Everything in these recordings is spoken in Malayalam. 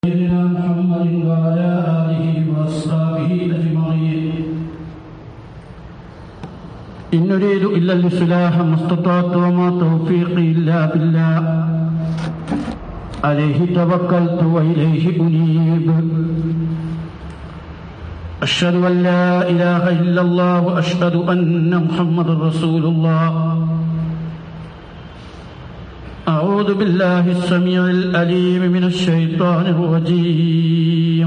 سيدنا محمد وعلى آله وأصحابه أجمعين إن نريد إلا الإصلاح ما استطعت وما توفيقي إلا بالله عليه توكلت وإليه أنيب أشهد أن لا إله إلا الله وأشهد أن محمد رسول الله أعوذ بالله السميع الأليم من الشيطان الرجيم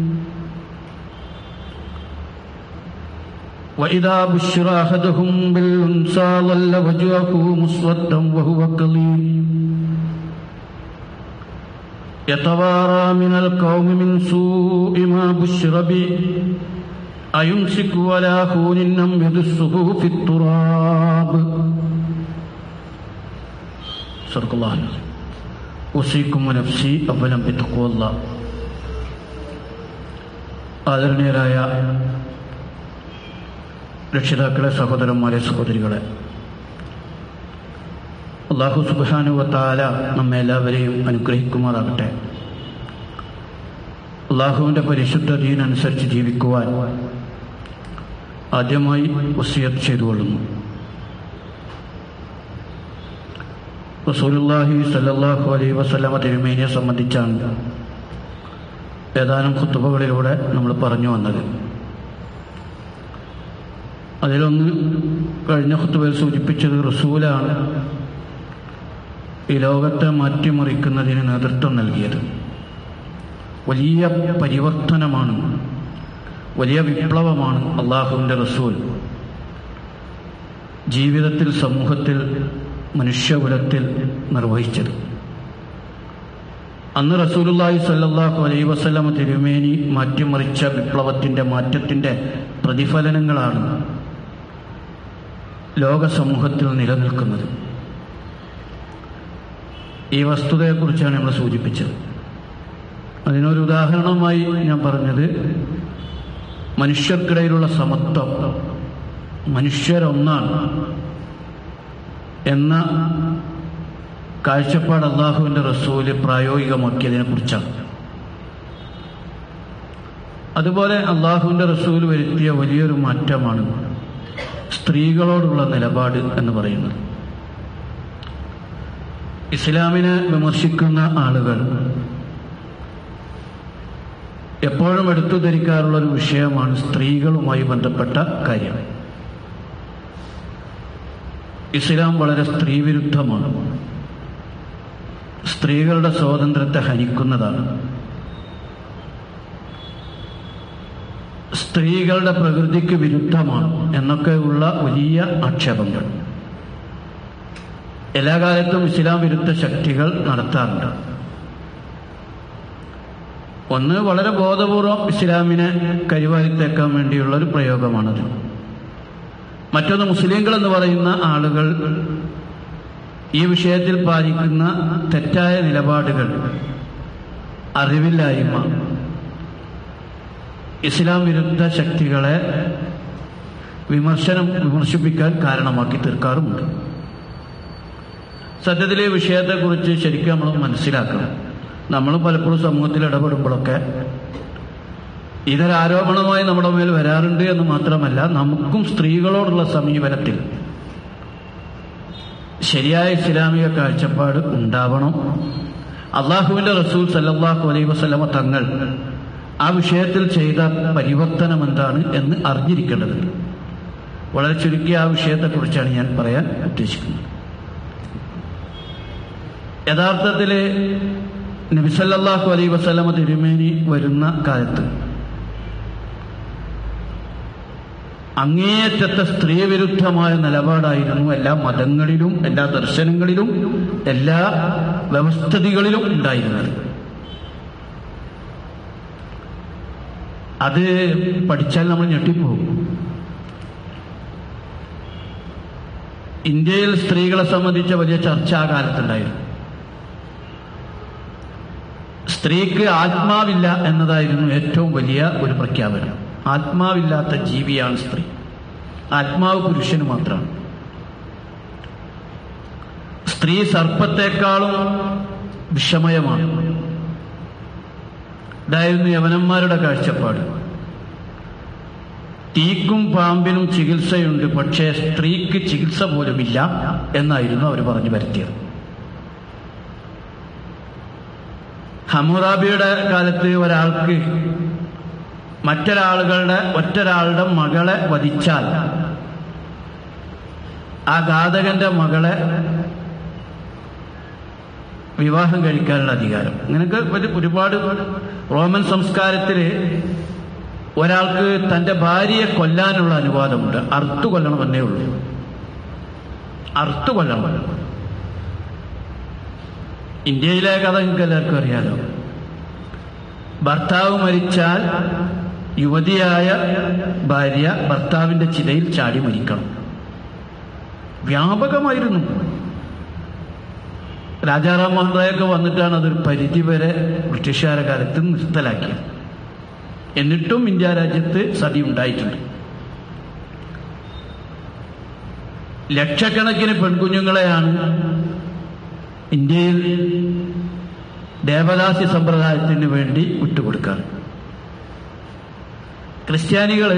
وإذا بشر أحدهم بالأنثى ظل وجهه مسودا وهو كظيم يتوارى من القوم من سوء ما بشر به أيمسك ولا هون أم يدسه في التراب صدق الله العظيم ഉസീക്കും നഫ്സി അവലം ബിത്തഖ്വല്ല ആദരണീയരായ രക്ഷിതാക്കളെ സഹോദരന്മാരെ സഹോദരികളെ അള്ളാഹു സുബാനുവത്താല നമ്മെ എല്ലാവരെയും അനുഗ്രഹിക്കുമാറാകട്ടെ അള്ളാഹുവിൻ്റെ പരിശുദ്ധ ദീനനുസരിച്ച് ജീവിക്കുവാൻ ആദ്യമായി വസിയത്ത് ചെയ്തുകൊള്ളുന്നു റസൂലുല്ലാഹി സല്ലാഹു അലൈഹി വസ്ലമ തിരുമേനിയെ സംബന്ധിച്ചാണ് ഏതാനും കുത്തുബകളിലൂടെ നമ്മൾ പറഞ്ഞു വന്നത് അതിലൊന്ന് കഴിഞ്ഞ കുത്തുബയിൽ സൂചിപ്പിച്ചത് റസൂലാണ് ഈ ലോകത്തെ മാറ്റിമറിക്കുന്നതിന് നേതൃത്വം നൽകിയത് വലിയ പരിവർത്തനമാണ് വലിയ വിപ്ലവമാണ് അള്ളാഹുവിൻ്റെ റസൂൽ ജീവിതത്തിൽ സമൂഹത്തിൽ മനുഷ്യകുലത്തിൽ നിർവഹിച്ചത് അന്ന് റസൂലുല്ലാഹി സല്ലാഹു അലൈ വസ്ലമ തിരുമേനി മാറ്റിമറിച്ച വിപ്ലവത്തിൻ്റെ മാറ്റത്തിൻ്റെ പ്രതിഫലനങ്ങളാണ് ലോക സമൂഹത്തിൽ നിലനിൽക്കുന്നത് ഈ വസ്തുതയെക്കുറിച്ചാണ് നമ്മൾ സൂചിപ്പിച്ചത് അതിനൊരു ഉദാഹരണമായി ഞാൻ പറഞ്ഞത് മനുഷ്യർക്കിടയിലുള്ള സമത്വം മനുഷ്യരൊന്നാണ് എന്ന കാഴ്ചപ്പാട് അള്ളാഹുവിൻ്റെ റസൂല് പ്രായോഗികമാക്കിയതിനെ കുറിച്ചാണ് അതുപോലെ അള്ളാഹുവിൻ്റെ റസൂൽ വരുത്തിയ വലിയൊരു മാറ്റമാണ് സ്ത്രീകളോടുള്ള നിലപാട് എന്ന് പറയുന്നത് ഇസ്ലാമിനെ വിമർശിക്കുന്ന ആളുകൾ എപ്പോഴും എടുത്തു ധരിക്കാറുള്ള ഒരു വിഷയമാണ് സ്ത്രീകളുമായി ബന്ധപ്പെട്ട കാര്യം ഇസ്ലാം വളരെ സ്ത്രീവിരുദ്ധമാണ് സ്ത്രീകളുടെ സ്വാതന്ത്ര്യത്തെ ഹനിക്കുന്നതാണ് സ്ത്രീകളുടെ പ്രകൃതിക്ക് വിരുദ്ധമാണ് എന്നൊക്കെയുള്ള വലിയ ആക്ഷേപങ്ങൾ എല്ലാ കാലത്തും ഇസ്ലാം വിരുദ്ധ ശക്തികൾ നടത്താറുണ്ട് ഒന്ന് വളരെ ബോധപൂർവം ഇസ്ലാമിനെ കരിവാരിത്തേക്കാൻ വേണ്ടിയുള്ള ഒരു പ്രയോഗമാണത് മറ്റൊന്ന് മുസ്ലിങ്ങൾ എന്ന് പറയുന്ന ആളുകൾ ഈ വിഷയത്തിൽ പാലിക്കുന്ന തെറ്റായ നിലപാടുകൾ അറിവില്ലായ്മ ഇസ്ലാം വിരുദ്ധ ശക്തികളെ വിമർശനം വിമർശിപ്പിക്കാൻ കാരണമാക്കി തീർക്കാറുമുണ്ട് സത്യത്തിൽ ഈ വിഷയത്തെക്കുറിച്ച് ശരിക്കും നമ്മൾ മനസ്സിലാക്കണം നമ്മൾ പലപ്പോഴും സമൂഹത്തിൽ ഇടപെടുമ്പോഴൊക്കെ ഇതൊരാരോപണമായി നമ്മുടെ മേൽ വരാറുണ്ട് എന്ന് മാത്രമല്ല നമുക്കും സ്ത്രീകളോടുള്ള സമീപനത്തിൽ ശരിയായ ഇസ്ലാമിക കാഴ്ചപ്പാട് ഉണ്ടാവണം അള്ളാഹുവിൻ്റെ റസൂൽ സല്ലാഹു അലൈ വസ്ലമ തങ്ങൾ ആ വിഷയത്തിൽ ചെയ്ത പരിവർത്തനം എന്താണ് എന്ന് അറിഞ്ഞിരിക്കേണ്ടതുണ്ട് വളരെ ചുരുക്കിയ ആ വിഷയത്തെക്കുറിച്ചാണ് ഞാൻ പറയാൻ ഉദ്ദേശിക്കുന്നത് യഥാർത്ഥത്തിൽ നബിസല്ലാഹു അലൈ വസ്ലമ തിരുമേനി വരുന്ന കാലത്ത് അങ്ങേയറ്റത്തെ സ്ത്രീവിരുദ്ധമായ നിലപാടായിരുന്നു എല്ലാ മതങ്ങളിലും എല്ലാ ദർശനങ്ങളിലും എല്ലാ വ്യവസ്ഥിതികളിലും ഉണ്ടായിരുന്നത് അത് പഠിച്ചാൽ നമ്മൾ ഞെട്ടിപ്പോകും ഇന്ത്യയിൽ സ്ത്രീകളെ സംബന്ധിച്ച വലിയ ചർച്ച ആ കാലത്തുണ്ടായിരുന്നു സ്ത്രീക്ക് ആത്മാവില്ല എന്നതായിരുന്നു ഏറ്റവും വലിയ ഒരു പ്രഖ്യാപനം ആത്മാവില്ലാത്ത ജീവിയാണ് സ്ത്രീ ആത്മാവ് പുരുഷന് മാത്രമാണ് സ്ത്രീ സർപ്പത്തെക്കാളും വിഷമയമാണ് ഇതായിരുന്നു യവനന്മാരുടെ കാഴ്ചപ്പാട് തീക്കും പാമ്പിനും ചികിത്സയുണ്ട് പക്ഷേ സ്ത്രീക്ക് ചികിത്സ പോലുമില്ല എന്നായിരുന്നു അവർ പറഞ്ഞു വരുത്തിയത് ഹമുറാബിയുടെ കാലത്ത് ഒരാൾക്ക് മറ്റൊരാളുകളുടെ ഒറ്റൊരാളുടെ മകളെ വധിച്ചാൽ ആ ഘാതകന്റെ മകളെ വിവാഹം കഴിക്കാനുള്ള അധികാരം അങ്ങനെയൊക്കെ ഒരു- ഒരുപാട് റോമൻ സംസ്കാരത്തിൽ ഒരാൾക്ക് തന്റെ ഭാര്യയെ കൊല്ലാനുള്ള അനുവാദമുണ്ട് അറുത്തു കൊല്ലണമെന്നേ ഉള്ളൂ അറുത്തു കൊല്ലണം ഇന്ത്യയിലെ കഥ നിങ്ങൾക്ക് എല്ലാവർക്കും അറിയാലോ ഭർത്താവ് മരിച്ചാൽ യുവതിയായ ഭാര്യ ഭർത്താവിന്റെ ചിതയിൽ ചാടി മരിക്കണം വ്യാപകമായിരുന്നു രാജാറാം മോഹൻ റോയൊക്കെ വന്നിട്ടാണ് അതൊരു പരിധിവരെ ബ്രിട്ടീഷുകാരുടെ കാലത്ത് നിർത്തലാക്കിയത് എന്നിട്ടും ഇന്ത്യ രാജ്യത്ത് സതി ഉണ്ടായിട്ടുണ്ട് ലക്ഷക്കണക്കിന് പെൺകുഞ്ഞുങ്ങളെയാണ് ഇന്ത്യയിൽ ദേവദാസി സമ്പ്രദായത്തിന് വേണ്ടി വിട്ടുകൊടുക്കാറ് ക്രിസ്ത്യാനികള്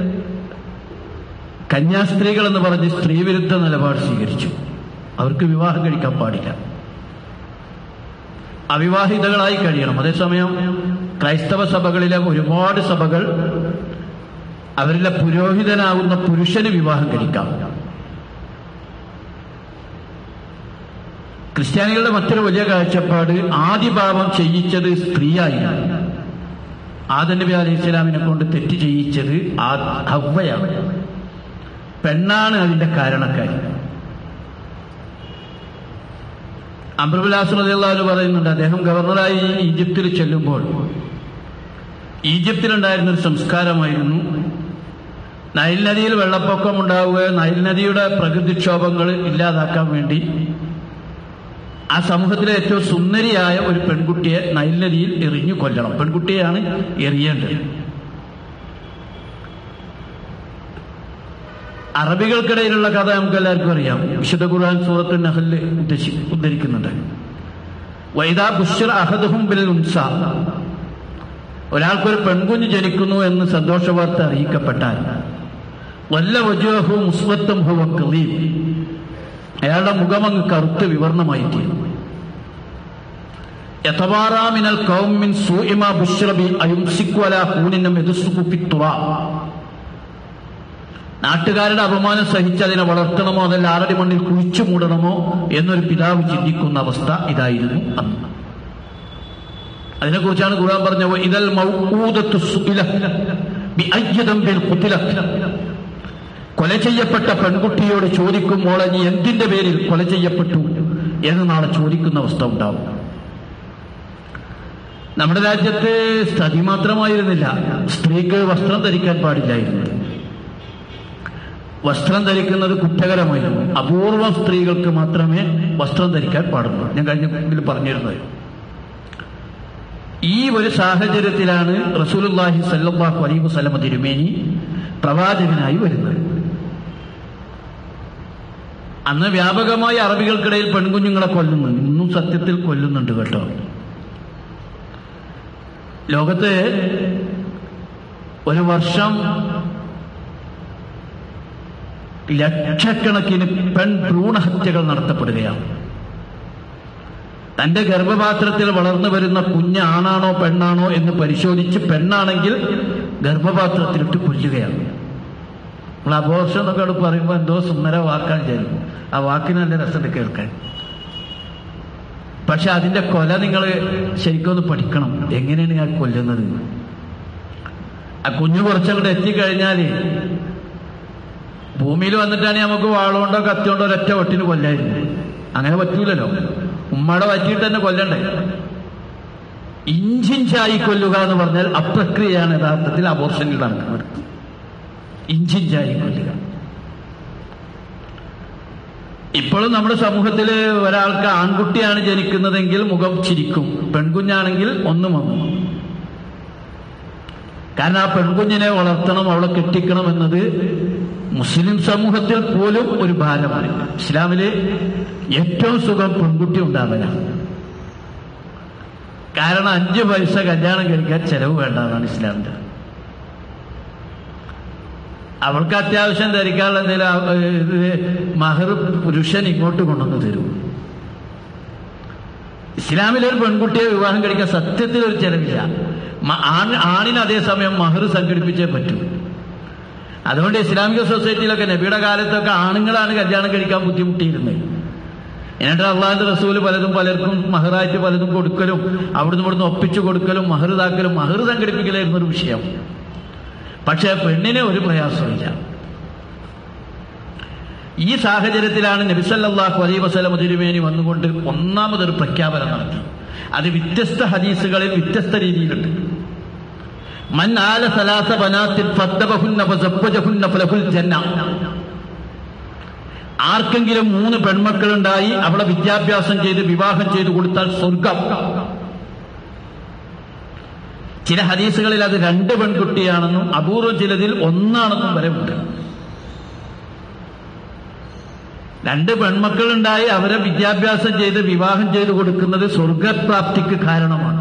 കന്യാസ്ത്രീകൾ എന്ന് പറഞ്ഞ് സ്ത്രീവിരുദ്ധ നിലപാട് സ്വീകരിച്ചു അവർക്ക് വിവാഹം കഴിക്കാൻ പാടില്ല അവിവാഹിതകളായി കഴിയണം അതേസമയം ക്രൈസ്തവ സഭകളിലെ ഒരുപാട് സഭകൾ അവരിലെ പുരോഹിതനാകുന്ന പുരുഷന് വിവാഹം കഴിക്കാം ക്രിസ്ത്യാനികളുടെ മറ്റൊരു വലിയ കാഴ്ചപ്പാട് ആദിപാപം ചെയ്യിച്ചത് സ്ത്രീയായിരുന്നു ആദം നബി അലൈഹി ഇസ്ലാമിനെ കൊണ്ട് തെറ്റ് ചെയ്യിച്ചത് ആ ഹവ്വയാണ് പെണ്ണാണ് അതിന്റെ കാരണക്കാരി അബ്രുബുലാസ് റളിയല്ലാഹു പറയുന്നുണ്ട് അദ്ദേഹം ഗവർണറായി ഈജിപ്തിൽ ചെല്ലുമ്പോൾ ഈജിപ്തിലുണ്ടായിരുന്ന ഒരു സംസ്കാരമായിരുന്നു നൈൽ നദിയിൽ വെള്ളപ്പൊക്കം ഉണ്ടാവുകയും നൈൽ നദിയുടെ പ്രകൃതിക്ഷോഭങ്ങൾ ഇല്ലാതാക്കാൻ വേണ്ടി ആ സമൂഹത്തിലെ ഏറ്റവും സുന്ദരിയായ ഒരു പെൺകുട്ടിയെ നൈൽ നദിയിൽ എറിഞ്ഞു കൊല്ലണം പെൺകുട്ടിയെയാണ് എറിയേണ്ടത് അറബികൾക്കിടയിലുള്ള കഥ നമുക്ക് എല്ലാവർക്കും അറിയാം വിശുദ്ധ ഖുർആൻ സൂറത്ത് നഹല് ഉദ്ദേശി ഉദ്ധരിക്കുന്നുണ്ട് വൈദാ ബുഷർ അഹദുഹും ബിൽ ഉൻസ ഒരാൾക്കൊരു പെൺകുഞ്ഞ് ജനിക്കുന്നു എന്ന് സന്തോഷ വാർത്ത അറിയിക്കപ്പെട്ടാൽ വല്ല വജുഹു മുസ്വത്തും ഹുവ കലീം അയാളുടെ മുഖമങ്ങ് കറുത്ത് വിവർണമായി തീരും യഥവാറാമിനൽ കൗമിൻ സൂഇമ ബുഷ്റബി അയുംസിക്വല കൂനിനം എതുസുകുപ്പിത്തുറ നാട്ടുകാരുടെ അപമാനം സഹിച്ച് അതിനെ വളർത്തണമോ അതല്ല ആറടി മണ്ണിൽ കുഴിച്ചു മൂടണമോ എന്നൊരു പിതാവ് ചിന്തിക്കുന്ന അവസ്ഥ ഇതായിരുന്നു അന്ന് അതിനെക്കുറിച്ചാണ് ഖുർആൻ പറഞ്ഞത് ഇതൽ മൗഊദത്തു സുഇല ബിഅയ്യി ദംബിൽ ഖുതിലത് കൊല ചെയ്യപ്പെട്ട പെൺകുട്ടിയോട് ചോദിക്കും മോളെ നീ എന്തിന്റെ പേരിൽ കൊല ചെയ്യപ്പെട്ടു എന്ന് നാളെ ചോദിക്കുന്ന അവസ്ഥ ഉണ്ടാവും നമ്മുടെ രാജ്യത്ത് സ്ഥതി മാത്രമായിരുന്നില്ല സ്ത്രീക്ക് വസ്ത്രം ധരിക്കാൻ പാടില്ലായിരുന്നു വസ്ത്രം ധരിക്കുന്നത് കുറ്റകരമായിരുന്നു അപൂർവം സ്ത്രീകൾക്ക് മാത്രമേ വസ്ത്രം ധരിക്കാൻ പാടുള്ളൂ ഞാൻ കഴിഞ്ഞ ഇതിൽ പറഞ്ഞിരുന്നത് ഈ ഒരു സാഹചര്യത്തിലാണ് റസൂലുല്ലാഹി സല്ലല്ലാഹു അലൈഹി വസല്ലമ തിരുമേനി പ്രവാചകനായി വരുന്നത് അന്ന് വ്യാപകമായി അറബികൾക്കിടയിൽ പെൺകുഞ്ഞുങ്ങളെ കൊല്ലുന്നു ഇന്നും സത്യത്തിൽ കൊല്ലുന്നുണ്ട് കേട്ടോ ലോകത്ത് ഒരു വർഷം ലക്ഷക്കണക്കിന് പെൺ ഭ്രൂണഹത്യകൾ നടത്തപ്പെടുകയാണ് തന്റെ ഗർഭപാത്രത്തിൽ വളർന്നു വരുന്ന കുഞ്ഞ് ആണാണോ പെണ്ണാണോ എന്ന് പരിശോധിച്ച് പെണ്ണാണെങ്കിൽ ഗർഭപാത്രത്തിലിട്ട് കൊല്ലുകയാണ് നമ്മൾ അബോർഷൻ എന്നൊക്കെ അവിടെ പറയുമ്പോൾ എന്തോ സുന്ദര വാക്കാൻ ചേരും ആ വാക്കിന് നല്ല രസമുണ്ട് കേൾക്കാൻ പക്ഷെ അതിന്റെ കൊല നിങ്ങൾ ശരിക്കും ഒന്ന് പഠിക്കണം എങ്ങനെയാണ് ഞാൻ കൊല്ലുന്നത് ആ കുഞ്ഞു കുറച്ചങ്ങോട്ട് എത്തിക്കഴിഞ്ഞാൽ ഭൂമിയിൽ വന്നിട്ടാണെങ്കിൽ നമുക്ക് വാളുകൊണ്ടോ കത്തിയോണ്ടോ ഒരൊറ്റ ഒട്ടിന് കൊല്ലായിരുന്നു അങ്ങനെ പറ്റൂലല്ലോ ഉമ്മയുടെ വറ്റിയിട്ട് തന്നെ കൊല്ലണ്ടേ ഇഞ്ചിഞ്ചായി കൊല്ലുക എന്ന് പറഞ്ഞാൽ അപ്രക്രിയയാണ് യഥാർത്ഥത്തിൽ അബോർഷനിൽ നടക്കുന്നത് ഇഞ്ചിഞ്ചായി കൊല്ലുക ഇപ്പോഴും നമ്മുടെ സമൂഹത്തിൽ ഒരാൾക്ക് ആൺകുട്ടിയാണ് ജനിക്കുന്നതെങ്കിൽ മുഖം ചിരിക്കും പെൺകുഞ്ഞാണെങ്കിൽ ഒന്നും വന്നു കാരണം ആ പെൺകുഞ്ഞിനെ വളർത്തണം അവളെ കെട്ടിക്കണം എന്നത് മുസ്ലിം സമൂഹത്തിൽ പോലും ഒരു ഭാരമാണ് ഇസ്ലാമില് ഏറ്റവും സുഖം പെൺകുട്ടി ഉണ്ടാവലാണ് കാരണം അഞ്ച് പൈസ കല്യാണം കഴിക്കാൻ ചെലവ് വേണ്ടെന്നാണ് ഇസ്ലാമിന്റെ അവൾക്ക് അത്യാവശ്യം ധരിക്കാനുള്ള എന്തെങ്കിലും മഹർ പുരുഷൻ ഇങ്ങോട്ട് കൊണ്ടുവന്ന് തരും ഇസ്ലാമിലെ ഒരു പെൺകുട്ടിയെ വിവാഹം കഴിക്കാൻ സത്യത്തിൽ ഒരു ചെലവില്ല മ- ആണ്- ആണിന് അതേസമയം മഹർ സംഘടിപ്പിച്ചേ പറ്റൂ അതുകൊണ്ട് ഇസ്ലാമിക സൊസൈറ്റിയിലൊക്കെ നബിയുടെ കാലത്തൊക്കെ ആണുങ്ങളാണ് കല്യാണം കഴിക്കാൻ ബുദ്ധിമുട്ടിയിരുന്നത് എന്നിട്ട് അള്ളാഹിന്റെ റസൂല് പലതും പലർക്കും മഹറായിട്ട് പലതും കൊടുക്കലും അവിടുന്ന് ഇവിടുന്ന് ഒപ്പിച്ചു കൊടുക്കലും മഹർ ഇതാക്കലും മഹർ സംഘടിപ്പിക്കലായിരുന്നു ഒരു വിഷയം പക്ഷേ പെണ്ണിന് ഒരു പ്രയാസമില്ല ഈ സാഹചര്യത്തിലാണ് നബിസല്ലാഹു അലൈ വസലമ തിരുമേനി വന്നുകൊണ്ട് ഒന്നാമതൊരു പ്രഖ്യാപനം നടത്തി അത് വ്യത്യസ്ത ഹദീസുകളിൽ വ്യത്യസ്ത രീതിയിലുണ്ട് മൻ ആല സലാസ ബനാത്തിൽ ഫദ്ദബഹുന്ന ഫസബ്ബജഹുന്ന ഫലഹുൽ ജന്ന ആർക്കെങ്കിലും മൂന്ന് പെൺമക്കളുണ്ടായി അവളെ വിദ്യാഭ്യാസം ചെയ്ത് വിവാഹം ചെയ്തു കൊടുത്താൽ സ്വർഗം ചില ഹദീസുകളിൽ അത് രണ്ട് പെൺകുട്ടിയാണെന്നും അപൂർവം ചിലതിൽ ഒന്നാണെന്നും വരെ ഉണ്ട് രണ്ട് പെൺമക്കളുണ്ടായി അവരെ വിദ്യാഭ്യാസം ചെയ്ത് വിവാഹം ചെയ്തു കൊടുക്കുന്നത് സ്വർഗപ്രാപ്തിക്ക് കാരണമാണ്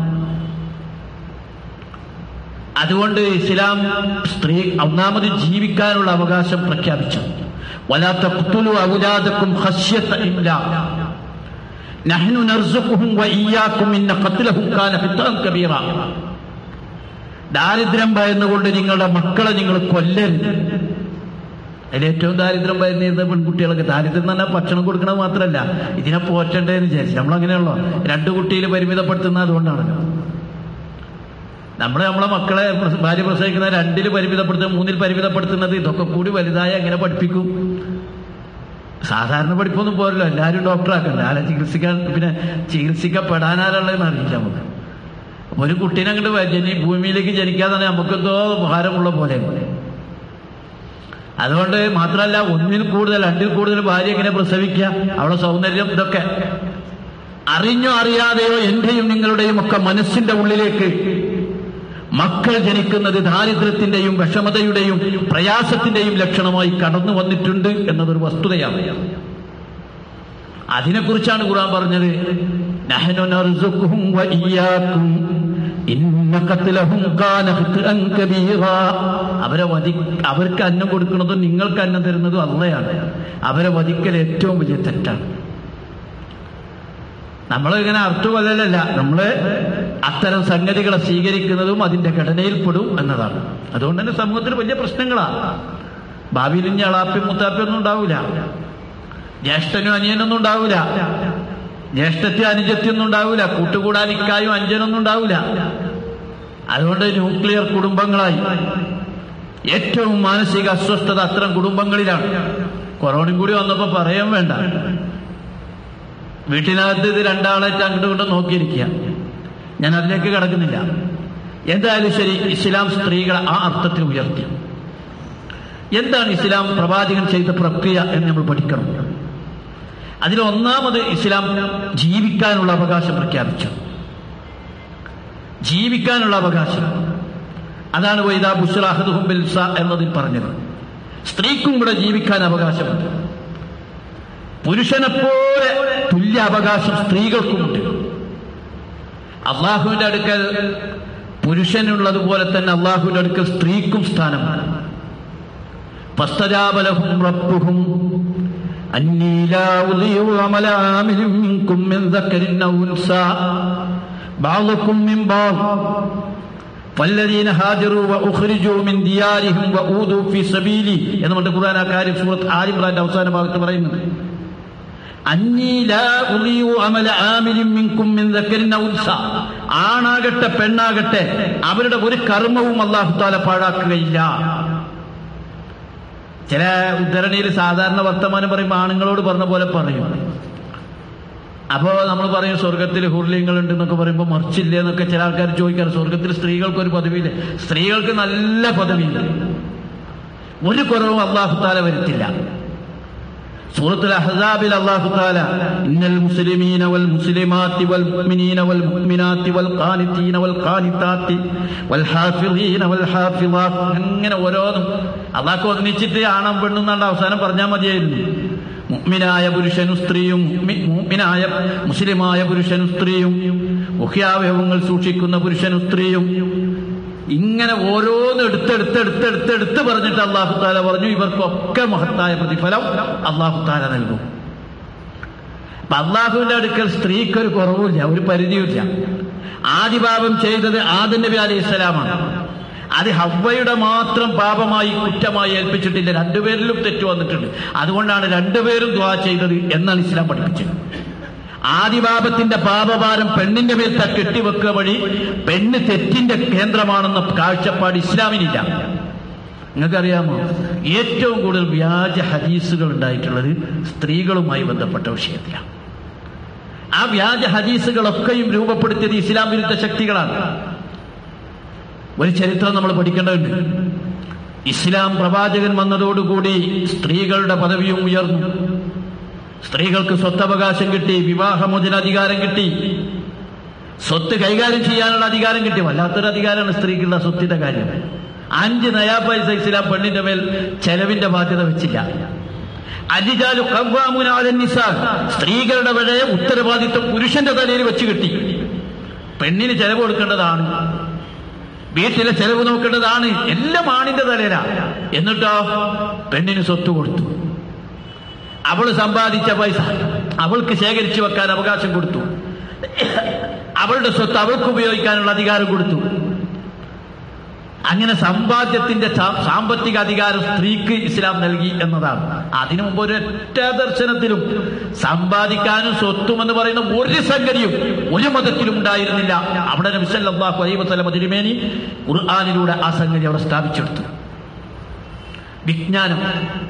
അതുകൊണ്ട് ഇസ്ലാം സ്ത്രീ ഒന്നാമത് ജീവിക്കാനുള്ള അവകാശം പ്രഖ്യാപിച്ചു വലാത്ത കുത്തുലു ഔലാദക്കും ഹസ്യത്ത ഇല്ല നഹ്നു നർസുഖുഹും വഇയ്യാക്കും ഇന്ന ഖത്ലഹും കാന ഹിത്താൻ കബീറ ദാരിദ്ര്യം ഭയന്നുകൊണ്ട് നിങ്ങളുടെ മക്കളെ നിങ്ങൾ കൊല്ലരുത് അതിൽ ഏറ്റവും ദാരിദ്ര്യം ഭയന്നിരുന്ന പെൺകുട്ടികളൊക്കെ ദാരിദ്ര്യം എന്ന് പറഞ്ഞാൽ ഭക്ഷണം കൊടുക്കണത് മാത്രമല്ല ഇതിനെ പോറ്റണ്ടേന്ന് വിചാരിച്ചു നമ്മളങ്ങനെയുള്ളൂ രണ്ട് കുട്ടിയിൽ പരിമിതപ്പെടുത്തുന്നത് അതുകൊണ്ടാണല്ലോ നമ്മൾ നമ്മളെ മക്കളെ പ്രസ- ഭാര്യ പ്രസവിക്കുന്ന രണ്ടിൽ പരിമിതപ്പെടുത്തുക മൂന്നിൽ പരിമിതപ്പെടുത്തുന്നത് ഇതൊക്കെ കൂടി വലുതായി എങ്ങനെ പഠിപ്പിക്കും സാധാരണ പഠിപ്പൊന്നും പോരല്ലോ എല്ലാവരും ഡോക്ടറാക്കണ്ട ആരെ ചികിത്സിക്കാൻ പിന്നെ ചികിത്സിക്കപ്പെടാനാരുള്ളതെന്ന് അറിയില്ല നമുക്ക് അപ്പൊ ഒരു കുട്ടീനെ അങ്ങോട്ട് ജനി ഭൂമിയിലേക്ക് ജനിക്കാതെ തന്നെ നമുക്കെന്തോ ഭാരമുള്ള പോലെ അതുകൊണ്ട് മാത്രമല്ല ഒന്നിൽ കൂടുതൽ രണ്ടിൽ കൂടുതൽ ഭാര്യ എങ്ങനെ പ്രസവിക്കുക അവളെ സൗന്ദര്യം ഇതൊക്കെ അറിഞ്ഞോ അറിയാതെയോ എന്റെയും നിങ്ങളുടെയും ഒക്കെ മനസ്സിന്റെ ഉള്ളിലേക്ക് മക്കൾ ജനിക്കുന്നത് ദാരിദ്ര്യത്തിന്റെയും വിഷമതയുടെയും പ്രയാസത്തിന്റെയും ലക്ഷണമായി കടന്നു വന്നിട്ടുണ്ട് എന്നതൊരു വസ്തുതയാണ് അതിനെക്കുറിച്ചാണ് ഖുർആൻ പറഞ്ഞത് നഹ്നു നർസുഖുഹും വഇയ്യാക്കും ഇന്ന ഖത്ലഹും കാന ഖത്അൻ കബീറാ അവരെ വധി അവർക്ക് അന്നം കൊടുക്കുന്നതും നിങ്ങൾക്ക് അന്നം തരുന്നതും അള്ളയാണ് അവരെ വധിക്കൽ ഏറ്റവും വലിയ തെറ്റാണ് നമ്മൾ ഇങ്ങനെ അർത്ഥമല്ലല്ല നമ്മള് അത്തരം സംഗതികളെ സ്വീകരിക്കുന്നതും അതിന്റെ ഘടനയിൽപ്പെടും എന്നതാണ് അതുകൊണ്ട് തന്നെ സമൂഹത്തിൽ വലിയ പ്രശ്നങ്ങളാണ് ഭാവിയിൽ ഇനി അളാപ്പി മുത്താപ്പി ഒന്നും ഉണ്ടാവില്ല ജ്യേഷ്ഠനും അനിയനൊന്നും ഉണ്ടാവില്ല ജ്യേഷ്ഠത്തി അനുജത്തി ഒന്നും ഉണ്ടാവില്ല കൂട്ടുകൂടാൻ ഇക്കായും അഞ്ചനൊന്നും ഉണ്ടാവില്ല അതുകൊണ്ട് ന്യൂക്ലിയർ കുടുംബങ്ങളായി ഏറ്റവും മാനസിക അസ്വസ്ഥത അത്തരം കുടുംബങ്ങളിലാണ് കൊറോണയും കൂടി വന്നപ്പോ പറയാൻ വേണ്ട വീട്ടിനകത്ത് ഇത് രണ്ടാളായിട്ട് അങ്ങോട്ടും ഇങ്ങോട്ടും നോക്കിയിരിക്കുക ഞാൻ അതിലേക്ക് കിടക്കുന്നില്ല എന്തായാലും ശരി ഇസ്ലാം സ്ത്രീകളെ ആ അർത്ഥത്തിൽ ഉയർത്തി എന്താണ് ഇസ്ലാം പ്രവാചകൻ ചെയ്ത പ്രക്രിയ എന്ന് നമ്മൾ പഠിക്കണം അതിൽ ഒന്നാമത് ഇസ്ലാം ജീവിക്കാനുള്ള അവകാശം പ്രഖ്യാപിച്ചു ജീവിക്കാനുള്ള അവകാശം അതാണ് വൈദാ ബുസ്റാഹദുഹും ബിൽ സ എന്നതിൽ പറഞ്ഞത് സ്ത്രീക്കും കൂടെ ജീവിക്കാൻ അവകാശമുണ്ട് പുരുഷനെപ്പോലെ തുല്യ അവകാശം സ്ത്രീകൾക്കുമുണ്ട് അള്ളാഹുവിന്റെ അടുക്കൽ പുരുഷനുള്ളതുപോലെ തന്നെ അള്ളാഹുവിന്റെ അടുക്കൽ സ്ത്രീക്കും സ്ഥാനമാണ് فاستجابلهم ربهم أني لا أضيع عمل عامل منكم من ذكر أو أنثى بعضكم من بعض فالذين هاجروا وأخرجوا من ديارهم وأوذوا في سبيلي എന്ന് നമ്മുടെ ഖുർആൻ ആ കാര്യം സൂറത്ത് ആലി ഇമ്രാന്റെ അവസാന ഭാഗത്ത് പറയുന്നത് അന്നീ ലാ ഉളിയു അമല ആമിലിൻ മിൻകും മിൻ ദക്കരിൻ ഔ ഉൻസ. ആണാകട്ടെ പെണ്ണാകട്ടെ അവരുടെ ഒരു കർമ്മവും അള്ളാഹു താല പാഴാക്കുകയില്ല ചില ഉദ്ധരണിയിൽ സാധാരണ വർത്തമാനം പറയുമ്പോൾ ആണുങ്ങളോട് പറഞ്ഞ പോലെ പറയും അപ്പോ നമ്മൾ പറയും സ്വർഗത്തിൽ ഹുർലിങ്ങൾ ഉണ്ട് എന്നൊക്കെ പറയുമ്പോൾ മറിച്ചില്ല എന്നൊക്കെ ചില ആൾക്കാർ ചോദിക്കാറ് സ്വർഗത്തിൽ സ്ത്രീകൾക്ക് ഒരു പദവിയില്ല സ്ത്രീകൾക്ക് നല്ല പദവിയുണ്ട് ഒരു കുറവും അള്ളാഹു താല വരുത്തില്ല സൂറത്തുൽ അഹ്സാബിൽ അല്ലാഹു തആല ഇന്നൽ മുസ്ലിമീന വൽ മുസ്ലിമാത്തി വൽ മുഅ്മിനീന വൽ മുഅ്മിനാത്തി വൽ ഖാനിതീന വൽ ഖാനിതാത്തി വൽ ഹാഫിളീന വൽ ഹാഫിളാത്ത് അങ്ങനെ ഓരോന്നും അള്ളാഹ് ഒന്നിച്ചിട്ട് ആണം പെണ്ണും എന്നാണ്ട് അവസാനം പറഞ്ഞാൽ മതിയായിരുന്നു മുഅ്മിനായ പുരുഷനും സ്ത്രീയും മുഅ്മി- മുഅ്മിനായ മുസ്ലിമായ പുരുഷനും സ്ത്രീയും മുഖ്യാവയവങ്ങൾ സൂക്ഷിക്കുന്ന പുരുഷനും സ്ത്രീയും ഇങ്ങനെ ഓരോന്ന് എടുത്തെടുത്തെടുത്തെടുത്തെടുത്ത് പറഞ്ഞിട്ട് അള്ളാഹു താല പറഞ്ഞു ഇവർക്കൊക്കെ മഹത്തായ പ്രതിഫലം അള്ളാഹു താല നൽകും അപ്പൊ അള്ളാഹുവിന്റെ അടുക്കൽ സ്ത്രീക്കൊരു കുറവുമില്ല ഒരു പരിധിയുമില്ല ആദിപാപം ചെയ്തത് ആദം നബി അലൈഹി സ്വലാമാണ് അത് ഹവ്വയുടെ മാത്രം പാപമായി കുറ്റമായി ഏൽപ്പിച്ചിട്ടില്ല രണ്ടുപേരിലും തെറ്റ് വന്നിട്ടുണ്ട് അതുകൊണ്ടാണ് രണ്ടുപേരും ദ്വാ ചെയ്തത് എന്നാണ് ഇസ്ലാം പഠിപ്പിച്ചത് ആദിപാപത്തിന്റെ പാപഭാരം പെണ്ണിന്റെ മേൽ ത- കെട്ടിവെക്കുക വഴി പെണ്ണ് തെറ്റിന്റെ കേന്ദ്രമാണെന്ന കാഴ്ചപ്പാട് ഇസ്ലാമിനില്ല നിങ്ങൾക്കറിയാമോ ഏറ്റവും കൂടുതൽ വ്യാജ ഹദീസുകൾ ഉണ്ടായിട്ടുള്ളത് സ്ത്രീകളുമായി ബന്ധപ്പെട്ട വിഷയത്തിലാണ് ആ വ്യാജ ഹദീസുകളൊക്കെയും രൂപപ്പെടുത്തിയത് ഇസ്ലാം വിരുദ്ധ ശക്തികളാണ് ഒരു ചരിത്രം നമ്മൾ പഠിക്കേണ്ടതുണ്ട് ഇസ്ലാം പ്രവാചകൻ വന്നതോടുകൂടി സ്ത്രീകളുടെ പദവിയും ഉയർന്നു സ്ത്രീകൾക്ക് സ്വത്തവകാശം കിട്ടി വിവാഹമോചന അധികാരം കിട്ടി സ്വത്ത് കൈകാര്യം ചെയ്യാനുള്ള അധികാരം കിട്ടി വല്ലാത്തൊരു അധികാരമാണ് സ്ത്രീക്കുള്ള സ്വത്തിന്റെ കാര്യം അഞ്ച് നയാ പൈസ ഇസ്ലാം പെണ്ണിന്റെ മേൽ ചെലവിന്റെ ബാധ്യത വെച്ചില്ല അരിജാലു കവ്വാമുനാലൻ നിസാ സ്ത്രീകളുടെ വഴി ഉത്തരവാദിത്വം പുരുഷന്റെ തലയിൽ വെച്ച് കിട്ടി പെണ്ണിന് ചെലവ് കൊടുക്കേണ്ടതാണ് വീട്ടിലെ ചെലവ് നോക്കേണ്ടതാണ് എല്ലാം ആണിന്റെ തലയിലാ എന്നിട്ടോ പെണ്ണിന് സ്വത്ത് കൊടുത്തു അവൾ സമ്പാദിച്ച പൈസ അവൾക്ക് ശേഖരിച്ചു വെക്കാൻ അവകാശം കൊടുത്തു അവളുടെ സ്വത്ത് അവൾക്ക് ഉപയോഗിക്കാനുള്ള അധികാരം കൊടുത്തു അങ്ങനെ സമ്പാദ്യത്തിന്റെ സാ- സാമ്പത്തിക അധികാരം സ്ത്രീക്ക് ഇസ്ലാം നൽകി എന്നതാണ് അതിനു മുമ്പ് ഒരൊറ്റ ദർശനത്തിലും സമ്പാദിക്കാനും സ്വത്തും എന്ന് പറയുന്ന ഒരു സംഗതിയും ഒരു മതത്തിലും ഉണ്ടായിരുന്നില്ല അവിടെ നബിസല്ലാഹു അലൈഹി വസല്ലമ തിരുമേനി ഖുർആാനിലൂടെ ആ സംഗതി അവിടെ സ്ഥാപിച്ചെടുത്തു വിജ്ഞാനം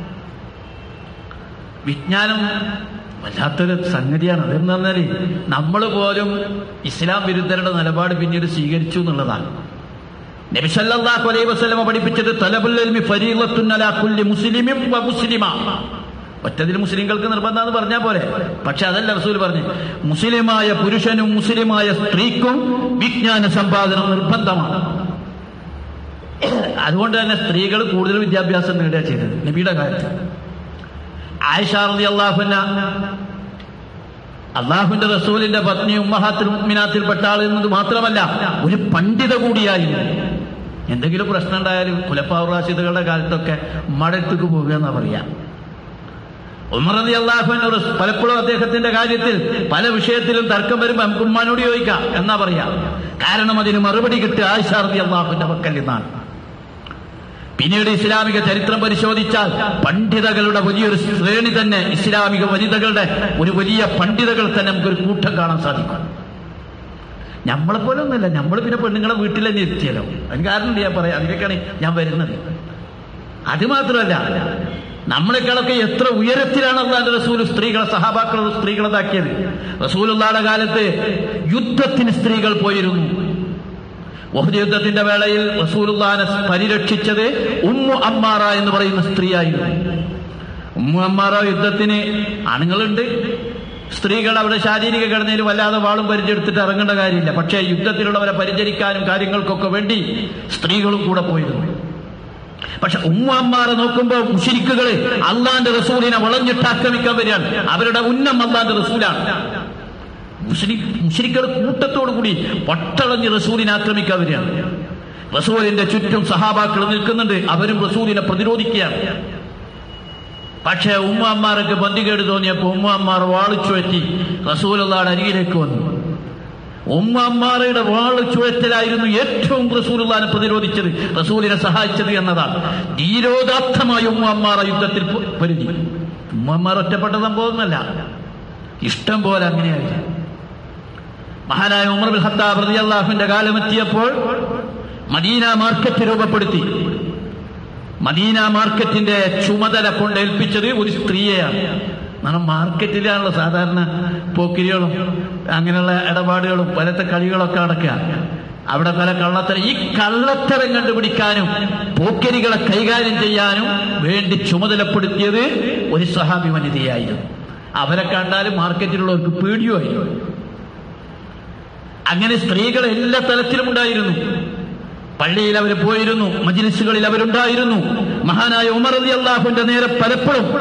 വിജ്ഞാനം വല്ലാത്തൊരു സംഗതിയാണ് അതെന്ന് പറഞ്ഞാല് നമ്മൾ പോലും ഇസ്ലാം വിരുദ്ധരുടെ നിലപാട് പിന്നീട് സ്വീകരിച്ചു എന്നുള്ളതാണ് നബി സല്ലല്ലാഹു അലൈഹി വസല്ലമ പഠിപ്പിച്ചത് തലബുൽ ഇൽമി ഫരീളത്തുൻ അലാ കുല്ലി മുസ്ലിമിൻ വ മുസ്ലിമ ഒറ്റതിൽ മുസ്ലിങ്ങൾക്ക് നിർബന്ധമെന്ന് പറഞ്ഞാൽ പോലെ പക്ഷെ അതല്ല റസൂൽ പറഞ്ഞു മുസ്ലിമായ പുരുഷനും മുസ്ലിമായ സ്ത്രീക്കും വിജ്ഞാന സമ്പാദനം നിർബന്ധമാണ് അതുകൊണ്ട് തന്നെ സ്ത്രീകൾ കൂടുതൽ വിദ്യാഭ്യാസം നേടുക ചെയ്തത് നബിയുടെ കാര്യത്തിൽ ആയിഷ റളി അള്ളാഹുന അള്ളാഹുവിന്റെ റസൂലിന്റെ പത്നി ഉമ്മഹാത്തിൽ മുഅ്മിനാത്തിൽപ്പെട്ട ആൾ എന്നത് മാത്രമല്ല ഒരു പണ്ഡിത കൂടിയായിരുന്നു എന്തെങ്കിലും പ്രശ്നം ഉണ്ടായാലും കുലപ്പാവറാശിതകളുടെ കാലത്തൊക്കെ മടത്തേക്ക് പോകുക എന്നാ പറയാ ഉമറതി അള്ളാഹുവിന്റെ റസ്- പലപ്പോഴും അദ്ദേഹത്തിന്റെ കാര്യത്തിൽ പല വിഷയത്തിലും തർക്കം വരുമ്പോൾ നമുക്ക് ഉമ്മാനോട് ചോദിക്കാം എന്നാ പറയാ കാരണം അതിന് മറുപടി കിട്ടുക ആയിഷ റളി അള്ളാഹുവിന്റെ പക്കൽ നിന്നാണ് പിന്നീട് ഇസ്ലാമിക ചരിത്രം പരിശോധിച്ചാൽ പണ്ഡിതകളുടെ വലിയൊരു ശ്രേണി തന്നെ ഇസ്ലാമിക വനിതകളുടെ ഒരു വലിയ പണ്ഡിതകൾ തന്നെ നമുക്കൊരു കൂട്ടം കാണാൻ സാധിക്കും നമ്മളെ പോലെ ഒന്നുമല്ല നമ്മൾ പിന്നെ പെണ്ണുങ്ങളെ വീട്ടിൽ തന്നെ എത്തിയല്ലോ അതിന് കാരണം ഞാൻ പറയാം അതിലേക്കാണ് ഞാൻ വരുന്നത് അത് മാത്രമല്ല നമ്മളെക്കാളൊക്കെ എത്ര ഉയരത്തിലാണ് അള്ളാന്റെ റസൂൽ സ്ത്രീകളെ സഹാബാക്കൾ സ്ത്രീകളതാക്കിയത് റസൂലുള്ളാടെ കാലത്ത് യുദ്ധത്തിന് സ്ത്രീകൾ പോയിരുന്നു വഹദ് യുദ്ധത്തിന്റെ വേളയിൽ റസൂലുള്ളാനെ പരിരക്ഷിച്ചത് ഉമ്മു അമ്മാറ എന്ന് പറയുന്ന സ്ത്രീയായിരുന്നു ഉമ്മു അമ്മാറ യുദ്ധത്തിന് ആണുങ്ങളുണ്ട് സ്ത്രീകൾ അവിടെ ശാരീരിക ഘടനയിൽ വല്ലാതെ വാളും പരിചയെടുത്തിട്ട് ഇറങ്ങേണ്ട കാര്യമില്ല പക്ഷേ യുദ്ധത്തിലുള്ളവരെ പരിചരിക്കാനും കാര്യങ്ങൾക്കൊക്കെ വേണ്ടി സ്ത്രീകളും കൂടെ പോയിരുന്നു പക്ഷെ ഉമ്മ അമ്മാറെ നോക്കുമ്പോൾ മുഷിരിക്കുകള് അള്ളാന്റെ റസൂലിനെ വളഞ്ഞിട്ട് ആക്രമിക്കാൻ വരികയാണ് അവരുടെ ഉന്നം അള്ളാന്റെ റസൂലാണ് മുഷരിക്കൾ കൂട്ടത്തോടു കൂടി പട്ടളഞ്ഞ് റസൂലിനെ ആക്രമിക്കാൻ വരികയാണ് റസൂലിന്റെ ചുറ്റും സഹാബാക്കൾ നിൽക്കുന്നുണ്ട് അവരും റസൂലിനെ പ്രതിരോധിക്കുകയാണ് പക്ഷേ ഉമ്മ അമ്മാർക്ക് ബന്ധികേട് തോന്നിയപ്പോൾ ഉമ്മ അമ്മാർ വാളിച്ചുവറ്റി റസൂലുള്ളാടെ അരികിലേക്ക് വന്നു ഉമ്മ അമ്മാറയുടെ വാള് ചുഴറ്റലായിരുന്നു ഏറ്റവും റസൂലുള്ളാനെ പ്രതിരോധിച്ചത് റസൂലിനെ സഹായിച്ചത് എന്നതാണ് ധീരോദാത്തമായ ഉമ്മ അമ്മാറ യുദ്ധത്തിൽ പൊ- പൊരുതി ഉമ്മ അമ്മാർ ഒറ്റപ്പെട്ട സംഭവമൊന്നുമല്ല ഇഷ്ടം പോലെ അങ്ങനെയായിരുന്നു മഹാനായ ഉമർ ബിൻ ഖത്താബ് റളിയല്ലാഹുവിന്റെ കാലമെത്തിയപ്പോൾ മദീന മാർക്കറ്റ് രൂപപ്പെടുത്തി മദീന മാർക്കറ്റിന്റെ ചുമതല കൊണ്ട് ഏൽപ്പിച്ചത് ഒരു സ്ത്രീയെയാണ് കാരണം മാർക്കറ്റിലാണല്ലോ സാധാരണ പോക്കിരികളും അങ്ങനെയുള്ള ഇടപാടുകളും പലത്തെ കളികളൊക്കെ നടക്കുക അവിടെ പല കള്ളത്തരം ഈ കള്ളത്തരം കണ്ടുപിടിക്കാനും പോക്കരികളെ കൈകാര്യം ചെയ്യാനും വേണ്ടി ചുമതലപ്പെടുത്തിയത് ഒരു സഹാബി വനിതയായിരുന്നു അവരെ കണ്ടാലും മാർക്കറ്റിലുള്ളവർക്ക് പേടിയുമായി അങ്ങനെ സ്ത്രീകൾ എല്ലാ തലത്തിലും ഉണ്ടായിരുന്നു പള്ളിയിൽ അവർ പോയിരുന്നു മജിലിസുകളിൽ അവരുണ്ടായിരുന്നു മഹാനായ ഉമർ അലി അള്ളാഹുവിന്റെ നേരെ പലപ്പോഴും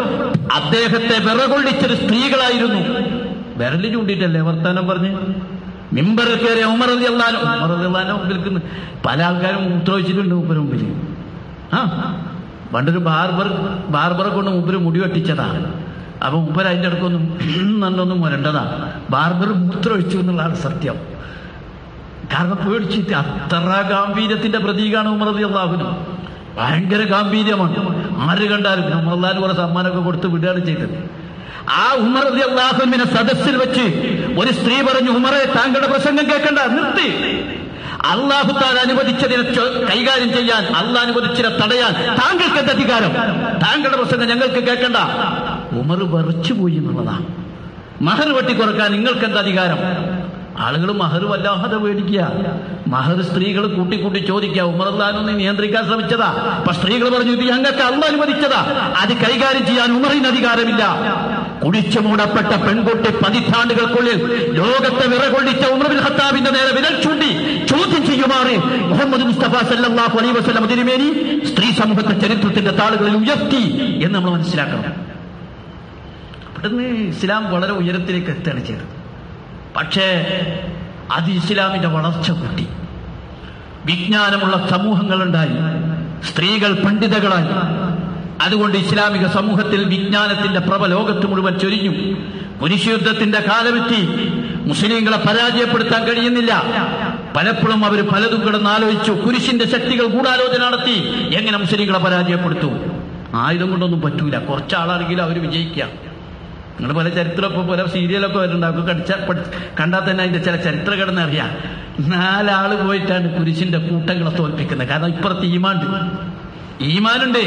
അദ്ദേഹത്തെ വിറകൊള്ളിച്ചത് സ്ത്രീകളായിരുന്നു വിരല് ചൂണ്ടിട്ടല്ലേ വർത്താനം പറഞ്ഞ് മിമ്പറിൽ കയറിയ ഉമർ അലി അള്ളഹാനോ ഉമർ അലി അള്ളഹാനോ മുമ്പിൽ പല ആൾക്കാരും മൂത്രമൊഴിച്ചിട്ടുണ്ട് മുമ്പര് മുമ്പിൽ ആ പണ്ടൊരു ബാർബർ ബാർബറെ കൊണ്ട് മുമ്പിൽ മുടി വെട്ടിച്ചതാ അപ്പൊ മുമ്പർ അതിൻ്റെ ഇടക്കൊന്നും നന്നൊന്നും മുരണ്ടതാ ബാർബർ മൂത്രമൊഴിച്ചു എന്നുള്ളതാണ് സത്യം കാരണം പേടിച്ചിട്ട് അത്ര ഗാംഭീര്യത്തിന്റെ പ്രതീകമാണ് ഉമർ അലി അള്ളാഹുനും ഭയങ്കര ഗാംഭീര്യമാണ് ആര് കണ്ടാലും ഉമർ അള്ളഹാന് കുറെ സമ്മാനമൊക്കെ കൊടുത്ത് വിടുകയാണ് ചെയ്തത് ആ ഉമർ അലി അള്ളാഹുവിനെ സദസ്സിൽ വെച്ച് ഒരു സ്ത്രീ പറഞ്ഞു ഉമറെ താങ്കളുടെ പ്രസംഗം കേൾക്കണ്ട നിർത്തി അള്ളാഹു താൻ അനുവദിച്ചതിനെ ചൊ- കൈകാര്യം ചെയ്യാൻ അള്ളാഹ് അനുവദിച്ചതിനെ തടയാൻ താങ്കൾക്ക് എന്ത് അധികാരം താങ്കളുടെ പ്രസംഗം ഞങ്ങൾക്ക് കേൾക്കണ്ട ഉമർ വെറിച്ചുപോയി എന്നുള്ളതാണ് മഹർ വെട്ടിക്കുറക്കാൻ നിങ്ങൾക്ക് എന്താ അധികാരം ആളുകൾ മഹർ വല്ലാതെ മേടിക്കുക മഹർ സ്ത്രീകൾ കൂട്ടിക്കൂട്ടി ചോദിക്കുക ഉമർദാനൊന്ന് നിയന്ത്രിക്കാൻ ശ്രമിച്ചതാ അപ്പൊ സ്ത്രീകൾ പറഞ്ഞു ഇത് ഞങ്ങൾക്ക് അല്ല അനുവദിച്ചതാ അത് കൈകാര്യം ചെയ്യാൻ ഉമറിന് അധികാരമില്ല കുടിച്ചു മൂടപ്പെട്ട പെൺകുട്ടി പതിറ്റാണ്ടുകൾക്കുള്ളിൽ ലോകത്തെ വിറകൊള്ളിച്ച ഉമർ ബിൻ ഖത്താബിന്റെ നേരെ വിരൽ ചൂണ്ടി ചോദ്യം ചെയ്യുമാറ് മുഹമ്മദ് മുസ്തഫ സല്ലല്ലാഹു അലൈഹി വസല്ലം തിരുമേനി സ്ത്രീ സമൂഹത്തെ ചരിത്രത്തിന്റെ താളുകളിൽ ഉയർത്തി എന്ന് നമ്മൾ മനസ്സിലാക്കണം അവിടുന്ന് ഇസ്ലാം വളരെ ഉയരത്തിലേക്ക് എത്തുകയാണ് ചെയ്തത് പക്ഷേ അത് ഇസ്ലാമിന്റെ വളർച്ച കൂട്ടി വിജ്ഞാനമുള്ള സമൂഹങ്ങളുണ്ടായി സ്ത്രീകൾ പണ്ഡിതകളായി അതുകൊണ്ട് ഇസ്ലാമിക സമൂഹത്തിൽ വിജ്ഞാനത്തിന്റെ പ്രഭ ലോകത്ത് മുഴുവൻ ചൊരിഞ്ഞു കുരിശുയുദ്ധത്തിന്റെ കാലമെത്തി മുസ്ലിങ്ങളെ പരാജയപ്പെടുത്താൻ കഴിയുന്നില്ല പലപ്പോഴും അവർ പലതും കിടന്ന് ആലോചിച്ചു കുരിശിന്റെ ശക്തികൾ ഗൂഢാലോചന നടത്തി എങ്ങനെ മുസ്ലിങ്ങളെ പരാജയപ്പെടുത്തു ആയുധം കൊണ്ടൊന്നും പറ്റൂല കുറച്ചാളാണെങ്കിലും അവർ വിജയിക്കാം നിങ്ങൾ പല ചരിത്രമൊക്കെ പല സീരിയലൊക്കെ വരുന്നുണ്ടാവും കടിച്ച കണ്ടാൽ തന്നെ അതിന്റെ ചില ചരിത്ര കിടന്ന് അറിയാം നാലാള് പോയിട്ടാണ് കുരിശിന്റെ കൂട്ടങ്ങളെ തോൽപ്പിക്കുന്നത് കാരണം ഇപ്പുറത്ത് ഈമാണ്ട് ഈമാനുണ്ട്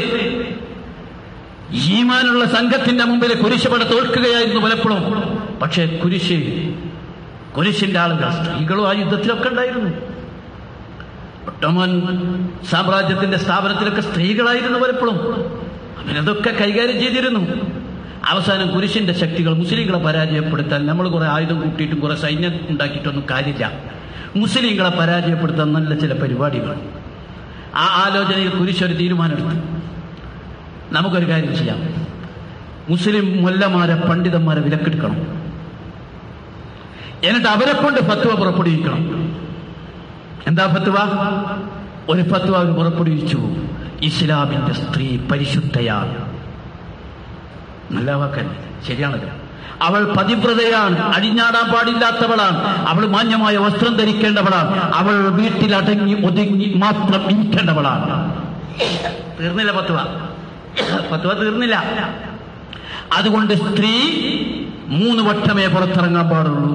ഈമാനുള്ള സംഘത്തിന്റെ മുമ്പിൽ കുരിശുപട തോൽക്കുകയായിരുന്നു പലപ്പോഴും പക്ഷേ കുരിശ് കുരിശിന്റെ ആളുകൾ സ്ത്രീകളും ആ യുദ്ധത്തിലൊക്കെ ഉണ്ടായിരുന്നു ഒട്ടോമൻ സാമ്രാജ്യത്തിന്റെ സ്ഥാപനത്തിലൊക്കെ സ്ത്രീകളായിരുന്നു പലപ്പോഴും അവരതൊക്കെ കൈകാര്യം ചെയ്തിരുന്നു അവസാനം കുരിശിന്റെ ശക്തികൾ മുസ്ലിങ്ങളെ പരാജയപ്പെടുത്താൻ നമ്മൾ കുറെ ആയുധം കൂട്ടിയിട്ടും കുറെ സൈന്യം ഉണ്ടാക്കിയിട്ടൊന്നും കാര്യമില്ല മുസ്ലിങ്ങളെ പരാജയപ്പെടുത്താൻ നല്ല ചില പരിപാടികൾ ആ ആലോചനയിൽ കുരിശ് ഒരു തീരുമാനമെടുത്തു നമുക്കൊരു കാര്യം ചെയ്യാം മുസ്ലിം മൊല്ലമാരെ പണ്ഡിതന്മാരെ വിലക്കെടുക്കണം എന്നിട്ട് അവരെ കൊണ്ട് ഫത്വ പുറപ്പെടുവിക്കണം എന്താ ഫത്വ ഒരു ഫത്വ അവർ പുറപ്പെടുവിച്ചു ഇസ്ലാമിന്റെ സ്ത്രീ പരിശുദ്ധയാണ് നല്ല വാക്കല്ല ശരിയാണല്ലോ അവൾ പതിവ്രതയാണ് അടിഞ്ഞാടാൻ പാടില്ലാത്തവളാണ് അവൾ മാന്യമായ വസ്ത്രം ധരിക്കേണ്ടവളാണ് അവൾ വീട്ടിൽ അടങ്ങി ഒതുങ്ങി മാത്രം ഇരിക്കേണ്ടവളാണ് തീർന്നില്ല പത്തുവ പത്തുവ തീർന്നില്ല അതുകൊണ്ട് സ്ത്രീ മൂന്ന് വട്ടമേ പുറത്തിറങ്ങാൻ പാടുള്ളൂ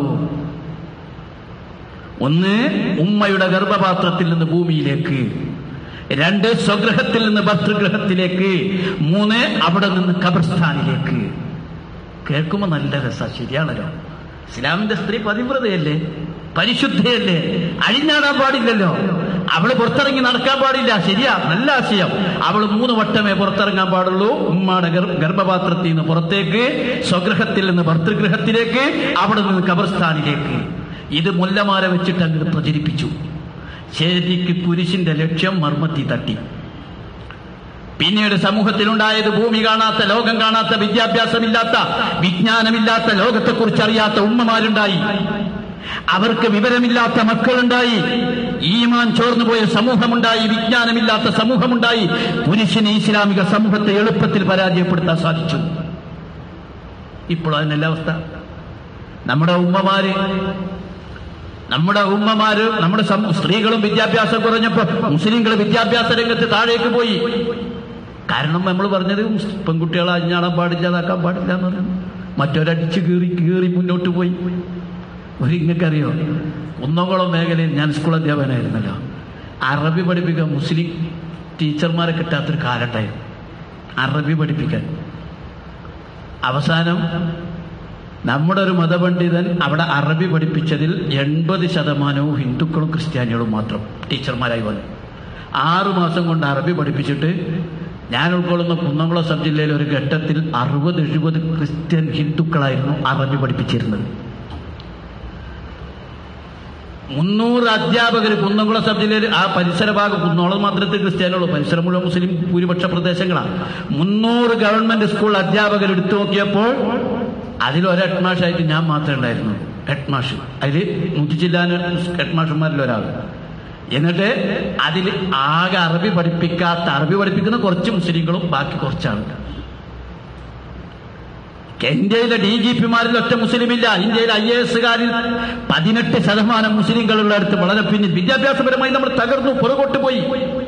ഒന്ന് ഉമ്മയുടെ ഗർഭപാത്രത്തിൽ നിന്ന് ഭൂമിയിലേക്ക് രണ്ട് സ്വഗ്രഹത്തിൽ നിന്ന് ഭർതൃഗ്രഹത്തിലേക്ക് മൂന്ന് അവിടെ നിന്ന് ഖബർസ്ഥാനിലേക്ക് കേൾക്കുമ്പോൾ നല്ല രസ ശരിയാണല്ലോ ഇസ്ലാമിന്റെ സ്ത്രീ പതിവ്രതയല്ലേ പരിശുദ്ധയല്ലേ അഴിഞ്ഞാടാൻ പാടില്ലല്ലോ അവള് പുറത്തിറങ്ങി നടക്കാൻ പാടില്ല ശരിയാ നല്ല ആശയം അവൾ മൂന്ന് വട്ടമേ പുറത്തിറങ്ങാൻ പാടുള്ളൂ ഉമ്മയുടെ ഗർ- ഗർഭപാത്രത്തിൽ നിന്ന് പുറത്തേക്ക് സ്വഗ്രഹത്തിൽ നിന്ന് ഭർതൃഗ്രഹത്തിലേക്ക് അവിടെ നിന്ന് ഖബർസ്ഥാനിലേക്ക് ഇത് മുല്ലമാരെ വെച്ചിട്ട് അങ്ങ് പ്രചരിപ്പിച്ചു ശരിക്ക് കുരിശിന്റെ ലക്ഷ്യം മർമ്മത്തി തട്ടി പിന്നീട് സമൂഹത്തിലുണ്ടായത് ഭൂമി കാണാത്ത ലോകം കാണാത്ത വിദ്യാഭ്യാസമില്ലാത്ത വിജ്ഞാനമില്ലാത്ത ലോകത്തെക്കുറിച്ച് അറിയാത്ത ഉമ്മമാരുണ്ടായി അവർക്ക് വിവരമില്ലാത്ത മക്കളുണ്ടായി ഈമാൻ ചോർന്നുപോയ സമൂഹമുണ്ടായി വിജ്ഞാനമില്ലാത്ത സമൂഹമുണ്ടായി പുരുഷന് ഇസ്ലാമിക സമൂഹത്തെ എളുപ്പത്തിൽ പരാജയപ്പെടുത്താൻ സാധിച്ചു ഇപ്പോൾ അതിനല്ല അവസ്ഥ നമ്മുടെ ഉമ്മമാര് നമ്മുടെ ഉമ്മമാര് നമ്മുടെ സം- സ്ത്രീകളും വിദ്യാഭ്യാസം കുറഞ്ഞപ്പോ മുസ്ലിങ്ങൾ വിദ്യാഭ്യാസ രംഗത്ത് താഴേക്ക് പോയി കാരണം നമ്മൾ പറഞ്ഞത് മുസ്- പെൺകുട്ടികളെ അഞ്ഞാടാൻ പാടില്ല അതാക്കാൻ പാടില്ല എന്ന് പറയുന്നു മറ്റൊരടിച്ച് കീറി കീറി മുന്നോട്ട് പോയി ഒരു ഇങ്ങക്കറിയോ കുന്നംകുളം മേഖലയിൽ ഞാൻ സ്കൂൾ അധ്യാപകനായിരുന്നല്ലോ അറബി പഠിപ്പിക്കാൻ മുസ്ലിം ടീച്ചർമാരെ കിട്ടാത്തൊരു കാലത്തായിരുന്നു അറബി പഠിപ്പിക്കാൻ അവസാനം നമ്മുടെ ഒരു മതപണ്ഡിതൻ അവിടെ അറബി പഠിപ്പിച്ചതിൽ എൺപത് ശതമാനവും ഹിന്ദുക്കളും ക്രിസ്ത്യാനികളും മാത്രം ടീച്ചർമാരായി വന്നു ആറു മാസം കൊണ്ട് അറബി പഠിപ്പിച്ചിട്ട് ഞാൻ ഉൾക്കൊള്ളുന്ന കുന്നംകുളം സബ് ജില്ലയിൽ ഒരു ഘട്ടത്തിൽ അറുപത് എഴുപത് ക്രിസ്ത്യൻ ഹിന്ദുക്കളായിരുന്നു അറബി പഠിപ്പിച്ചിരുന്നത് മുന്നൂറ് അധ്യാപകർ കുന്നംകുളം സബ് ജില്ലയിൽ ആ പരിസര ഭാഗം കുന്നോളം മാത്രത്തിൽ ക്രിസ്ത്യാനുള്ളൂ പരിസരം മുഴുവൻ മുസ്ലിം ഭൂരിപക്ഷ പ്രദേശങ്ങളാണ് മുന്നൂറ് ഗവൺമെന്റ് സ്കൂൾ അധ്യാപകർ എടുത്തു നോക്കിയപ്പോൾ അതിൽ ഒരു ഹെഡ് മാഷായിട്ട് ഞാൻ മാത്രമേ ഉണ്ടായിരുന്നു ഹെഡ് മാഷ് അതിൽ നൂറ്റി ജില്ലാന് ഹെഡ് മാഷന്മാരിൽ ഒരാൾ എന്നിട്ട് അതിൽ ആകെ അറബി പഠിപ്പിക്കാത്ത അറബി പഠിപ്പിക്കുന്ന കുറച്ച് മുസ്ലിങ്ങളും ബാക്കി കുറച്ചാളുണ്ട് ഇന്ത്യയിലെ ഡി ജി പിമാരിൽ ഒറ്റ മുസ്ലിമില്ല ഇന്ത്യയിലെ ഐ എ എസുകാരിൽ പതിനെട്ട് ശതമാനം മുസ്ലിങ്ങളുള്ള അടുത്ത് വളരെ പിന്നിൽ വിദ്യാഭ്യാസപരമായി നമ്മൾ തകർന്നു പുറകോട്ട് പോയി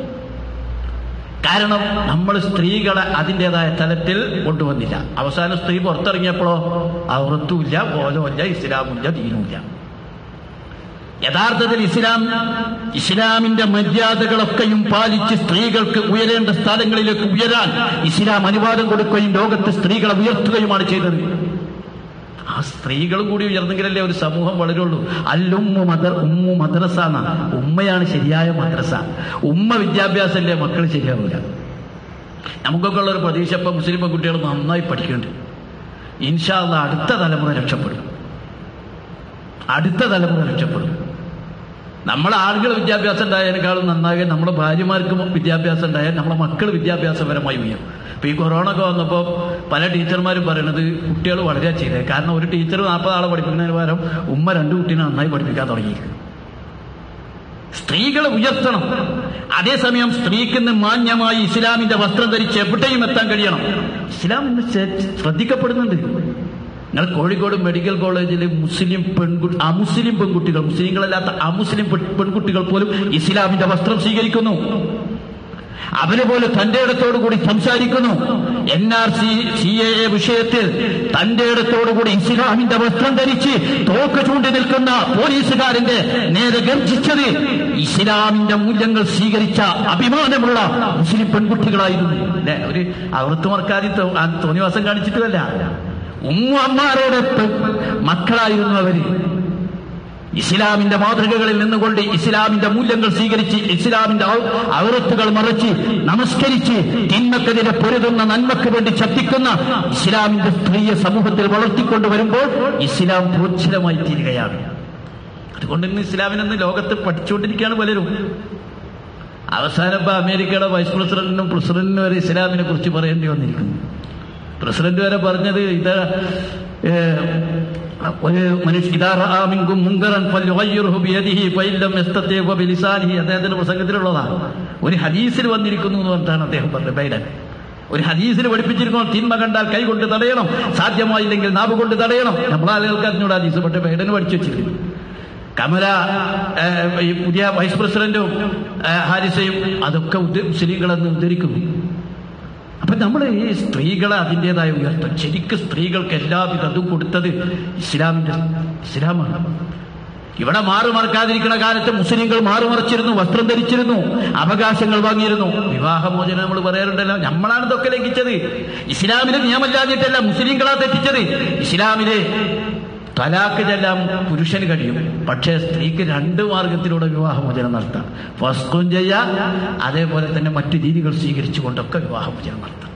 കാരണം നമ്മൾ സ്ത്രീകളെ അതിൻ്റെതായ തലത്തിൽ കൊണ്ടുവന്നില്ല അവസാനം സ്ത്രീ പുറത്തിറങ്ങിയപ്പോഴോ ഔറത്തുമില്ല ബോധമില്ല ഇസ്ലാമില്ല ദീനുമില്ല യഥാർത്ഥത്തിൽ ഇസ്ലാം ഇസ്ലാമിന്റെ മര്യാദകളൊക്കെയും പാലിച്ച് സ്ത്രീകൾക്ക് ഉയരേണ്ട സ്ഥലങ്ങളിലേക്ക് ഉയരാൻ ഇസ്ലാം അനുവാദം കൊടുക്കുകയും ലോകത്ത് സ്ത്രീകളെ ഉയർത്തുകയുമാണ് ചെയ്തത് ആ സ്ത്രീകളും കൂടി ഉയർന്നെങ്കിലല്ലേ ഒരു സമൂഹം വളരുള്ളൂ അല്ലുമ്മു മദർ ഉമ്മു മദ്രസ എന്നാ ഉമ്മയാണ് ശരിയായ മദ്രസ ഉമ്മ വിദ്യാഭ്യാസമല്ലേ മക്കൾ ശരിയാവില്ല നമുക്കൊക്കെ ഉള്ള ഒരു പ്രതീക്ഷ ഇപ്പം മുസ്ലിം പെൺകുട്ടികൾ നന്നായി പഠിക്കുന്നുണ്ട് ഇൻഷാല്ല അടുത്ത തലമുറ രക്ഷപ്പെടും അടുത്ത തലമുറ രക്ഷപ്പെടും നമ്മളെ ആളുകൾ വിദ്യാഭ്യാസം ഉണ്ടായതിനേക്കാളും നന്നാകെ നമ്മുടെ ഭാര്യമാർക്ക് വിദ്യാഭ്യാസം ഉണ്ടായാൽ നമ്മളെ മക്കൾ വിദ്യാഭ്യാസപരമായി ഉയരും ഇപ്പൊ ഈ കൊറോണ ഒക്കെ വന്നപ്പോൾ പല ടീച്ചർമാരും പറയണത് കുട്ടികൾ വളരെ ചെയ്തത് കാരണം ഒരു ടീച്ചർ നാൽപ്പത് ആളെ പഠിപ്പിക്കുന്നതിന് പകരം ഉമ്മ രണ്ട് കുട്ടീനെ നന്നായി പഠിപ്പിക്കാൻ തുടങ്ങിയിരിക്കും സ്ത്രീകളെ ഉയർത്തണം അതേസമയം സ്ത്രീക്കിന്ന് മാന്യമായി ഇസ്ലാമിന്റെ വസ്ത്രം ധരിച്ച് എവിടെയും എത്താൻ കഴിയണം ഇസ്ലാം ഇന്ന് ചെ- ശ്രദ്ധിക്കപ്പെടുന്നുണ്ട് നിങ്ങൾ കോഴിക്കോട് മെഡിക്കൽ കോളേജിൽ മുസ്ലിം പെൺകുട്ടി അമുസ്ലിം പെൺകുട്ടികൾ മുസ്ലിങ്ങളല്ലാത്ത അമുസ്ലിം പെൺ- പെൺകുട്ടികൾ പോലും ഇസ്ലാമിന്റെ വസ്ത്രം സ്വീകരിക്കുന്നു അവരെ പോലെ തന്റെ ഇടത്തോടുകൂടി സംസാരിക്കുന്നു N R C C A A വിഷയത്തിൽ തന്റെ ഇടത്തോടുകൂടി ഇസ്ലാമിന്റെ വസ്ത്രം ധരിച്ച് തോക്ക് ചൂണ്ടി നിൽക്കുന്ന പോലീസുകാരന്റെ നേരെ ഗർജിച്ചത് ഇസ്ലാമിന്റെ മൂല്യങ്ങൾ സ്വീകരിച്ച അഭിമാനമുള്ള മുസ്ലിം പെൺകുട്ടികളായിരുന്നു അല്ലെ ഒരു അവർത്ത് മറക്കാതി തോന്നിവാസം കാണിച്ചിട്ടുമല്ല ഉമ്മ അമ്മാരോടെ മക്കളായിരുന്നു അവര് ഇസ്ലാമിന്റെ മാതൃകകളിൽ നിന്നുകൊണ്ട് ഇസ്ലാമിന്റെ മൂല്യങ്ങൾ സ്വീകരിച്ച് ഇസ്ലാമിന്റെ അവറത്തുകൾ മറച്ച് നമസ്കരിച്ച് തിന്മക്കെതിരെ പൊരുതുന്ന നന്മക്ക് വേണ്ടി ശബ്ദിക്കുന്ന ഇസ്ലാമിന്റെ സ്ത്രീയെ സമൂഹത്തിൽ വളർത്തിക്കൊണ്ട് വരുമ്പോൾ ഇസ്ലാം പ്രോത്സലമായി തീരുകയാണ് അതുകൊണ്ട് ഇന്ന് ഇസ്ലാമിനെന്ന് ലോകത്ത് പഠിച്ചുകൊണ്ടിരിക്കുകയാണ് പലരും അവസാനം ഇപ്പൊ അമേരിക്കയുടെ വൈസ് പ്രസിഡന്റിനും പ്രസിഡന്റിനും വരെ ഇസ്ലാമിനെ കുറിച്ച് പറയേണ്ടി വന്നിരിക്കുന്നു പ്രസിഡന്റ് വരെ പറഞ്ഞത് ഇത് ഏഹ്, ഒരു മനുഷ്യ ഇതാറാമിങ്കും മുങ്കറൻ ഫല്യുഗയ്യിറുഹു ബിയദിഹി ഫഇല്ലം യസ്തതി ബിലിസാനിഹി അദ്ദേഹത്തിന്റെ പ്രസംഗത്തിലുള്ളതാണ് ഒരു ഹദീസിൽ വന്നിരിക്കുന്നു എന്ന് പറഞ്ഞിട്ടാണ് അദ്ദേഹം പറഞ്ഞത് ബൈഡൻ ഒരു ഹദീസിൽ പഠിപ്പിച്ചിരിക്കുന്നു തിന്മ കണ്ടാൽ കൈ കൊണ്ട് തടയണം സാധ്യമായില്ലെങ്കിൽ നാവ് കൊണ്ട് തടയണം നമ്മളാളുകൾക്ക് അതിനോട് ഹദീസ് പക്ഷേ ബൈഡൻ പഠിച്ചു വെച്ചിരിക്കുന്നു കമല ഏഹ്, ഈ പുതിയ വൈസ് പ്രസിഡന്റും ഏഹ്, ഹാരിസയും അതൊക്കെ ഉദ്ധ- മുസ്ലിങ്ങളെന്ന് ഉദ്ധരിക്കുന്നു അപ്പൊ നമ്മൾ ഈ സ്ത്രീകളെ അതിൻ്റെതായ ഉയർത്തും ശരിക്കും സ്ത്രീകൾക്ക് എല്ലാവിധ അതും കൊടുത്തത് ഇസ്ലാമിന്റെ ഇസ്ലാമാണ് ഇവിടെ മാറുമറക്കാതിരിക്കുന്ന കാലത്ത് മുസ്ലിങ്ങൾ മാറുമറച്ചിരുന്നു വസ്ത്രം ധരിച്ചിരുന്നു അവകാശങ്ങൾ വാങ്ങിയിരുന്നു വിവാഹമോചനം നമ്മൾ പറയാറുണ്ടല്ലോ നമ്മളാണ് ഇതൊക്കെ ലംഘിച്ചത് ഇസ്ലാമിന് നിയമമില്ലാതിട്ടല്ല മുസ്ലിങ്ങളാ തെറ്റിച്ചത് ഇസ്ലാമിലെ തലാക്ക് ചെല്ലാൻ പുരുഷന് കഴിയും പക്ഷേ സ്ത്രീക്ക് രണ്ട് മാർഗത്തിലൂടെ വിവാഹമോചനം നടത്താം ഫസ്കും ചെയ്യാം അതേപോലെ തന്നെ മറ്റു രീതികൾ സ്വീകരിച്ചുകൊണ്ടൊക്കെ വിവാഹമോചനം നടത്താം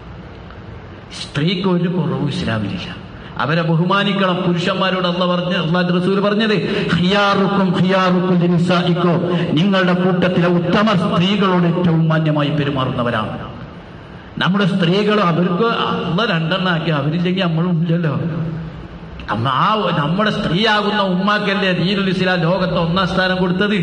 സ്ത്രീക്ക് ഒരു കുറവും ഇസ്ലാമിലില്ല അവരെ ബഹുമാനിക്കണം പുരുഷന്മാരോട് അല്ല പറഞ്ഞ അള്ളാഹ് റസൂൽ പറഞ്ഞത് ഹിയാറുക്കും ഹിയാറുക്കും ലിൻസായിക്കോ നിങ്ങളുടെ കൂട്ടത്തിലെ ഉത്തമ സ്ത്രീകളോട് ഏറ്റവും മാന്യമായി പെരുമാറുന്നവരാണ് നമ്മുടെ സ്ത്രീകളും അവർക്ക് അള്ള രണ്ടെണ്ണാക്കി അവരില്ലെങ്കിൽ നമ്മളും ഇല്ലല്ലോ അമ്മ ആ നമ്മുടെ സ്ത്രീയാകുന്ന ഉമ്മാക്കല്ലേ ദീനുൽ ഇസ്ലാം ലോകത്ത് ഒന്നാം സ്ഥാനം കൊടുത്തത്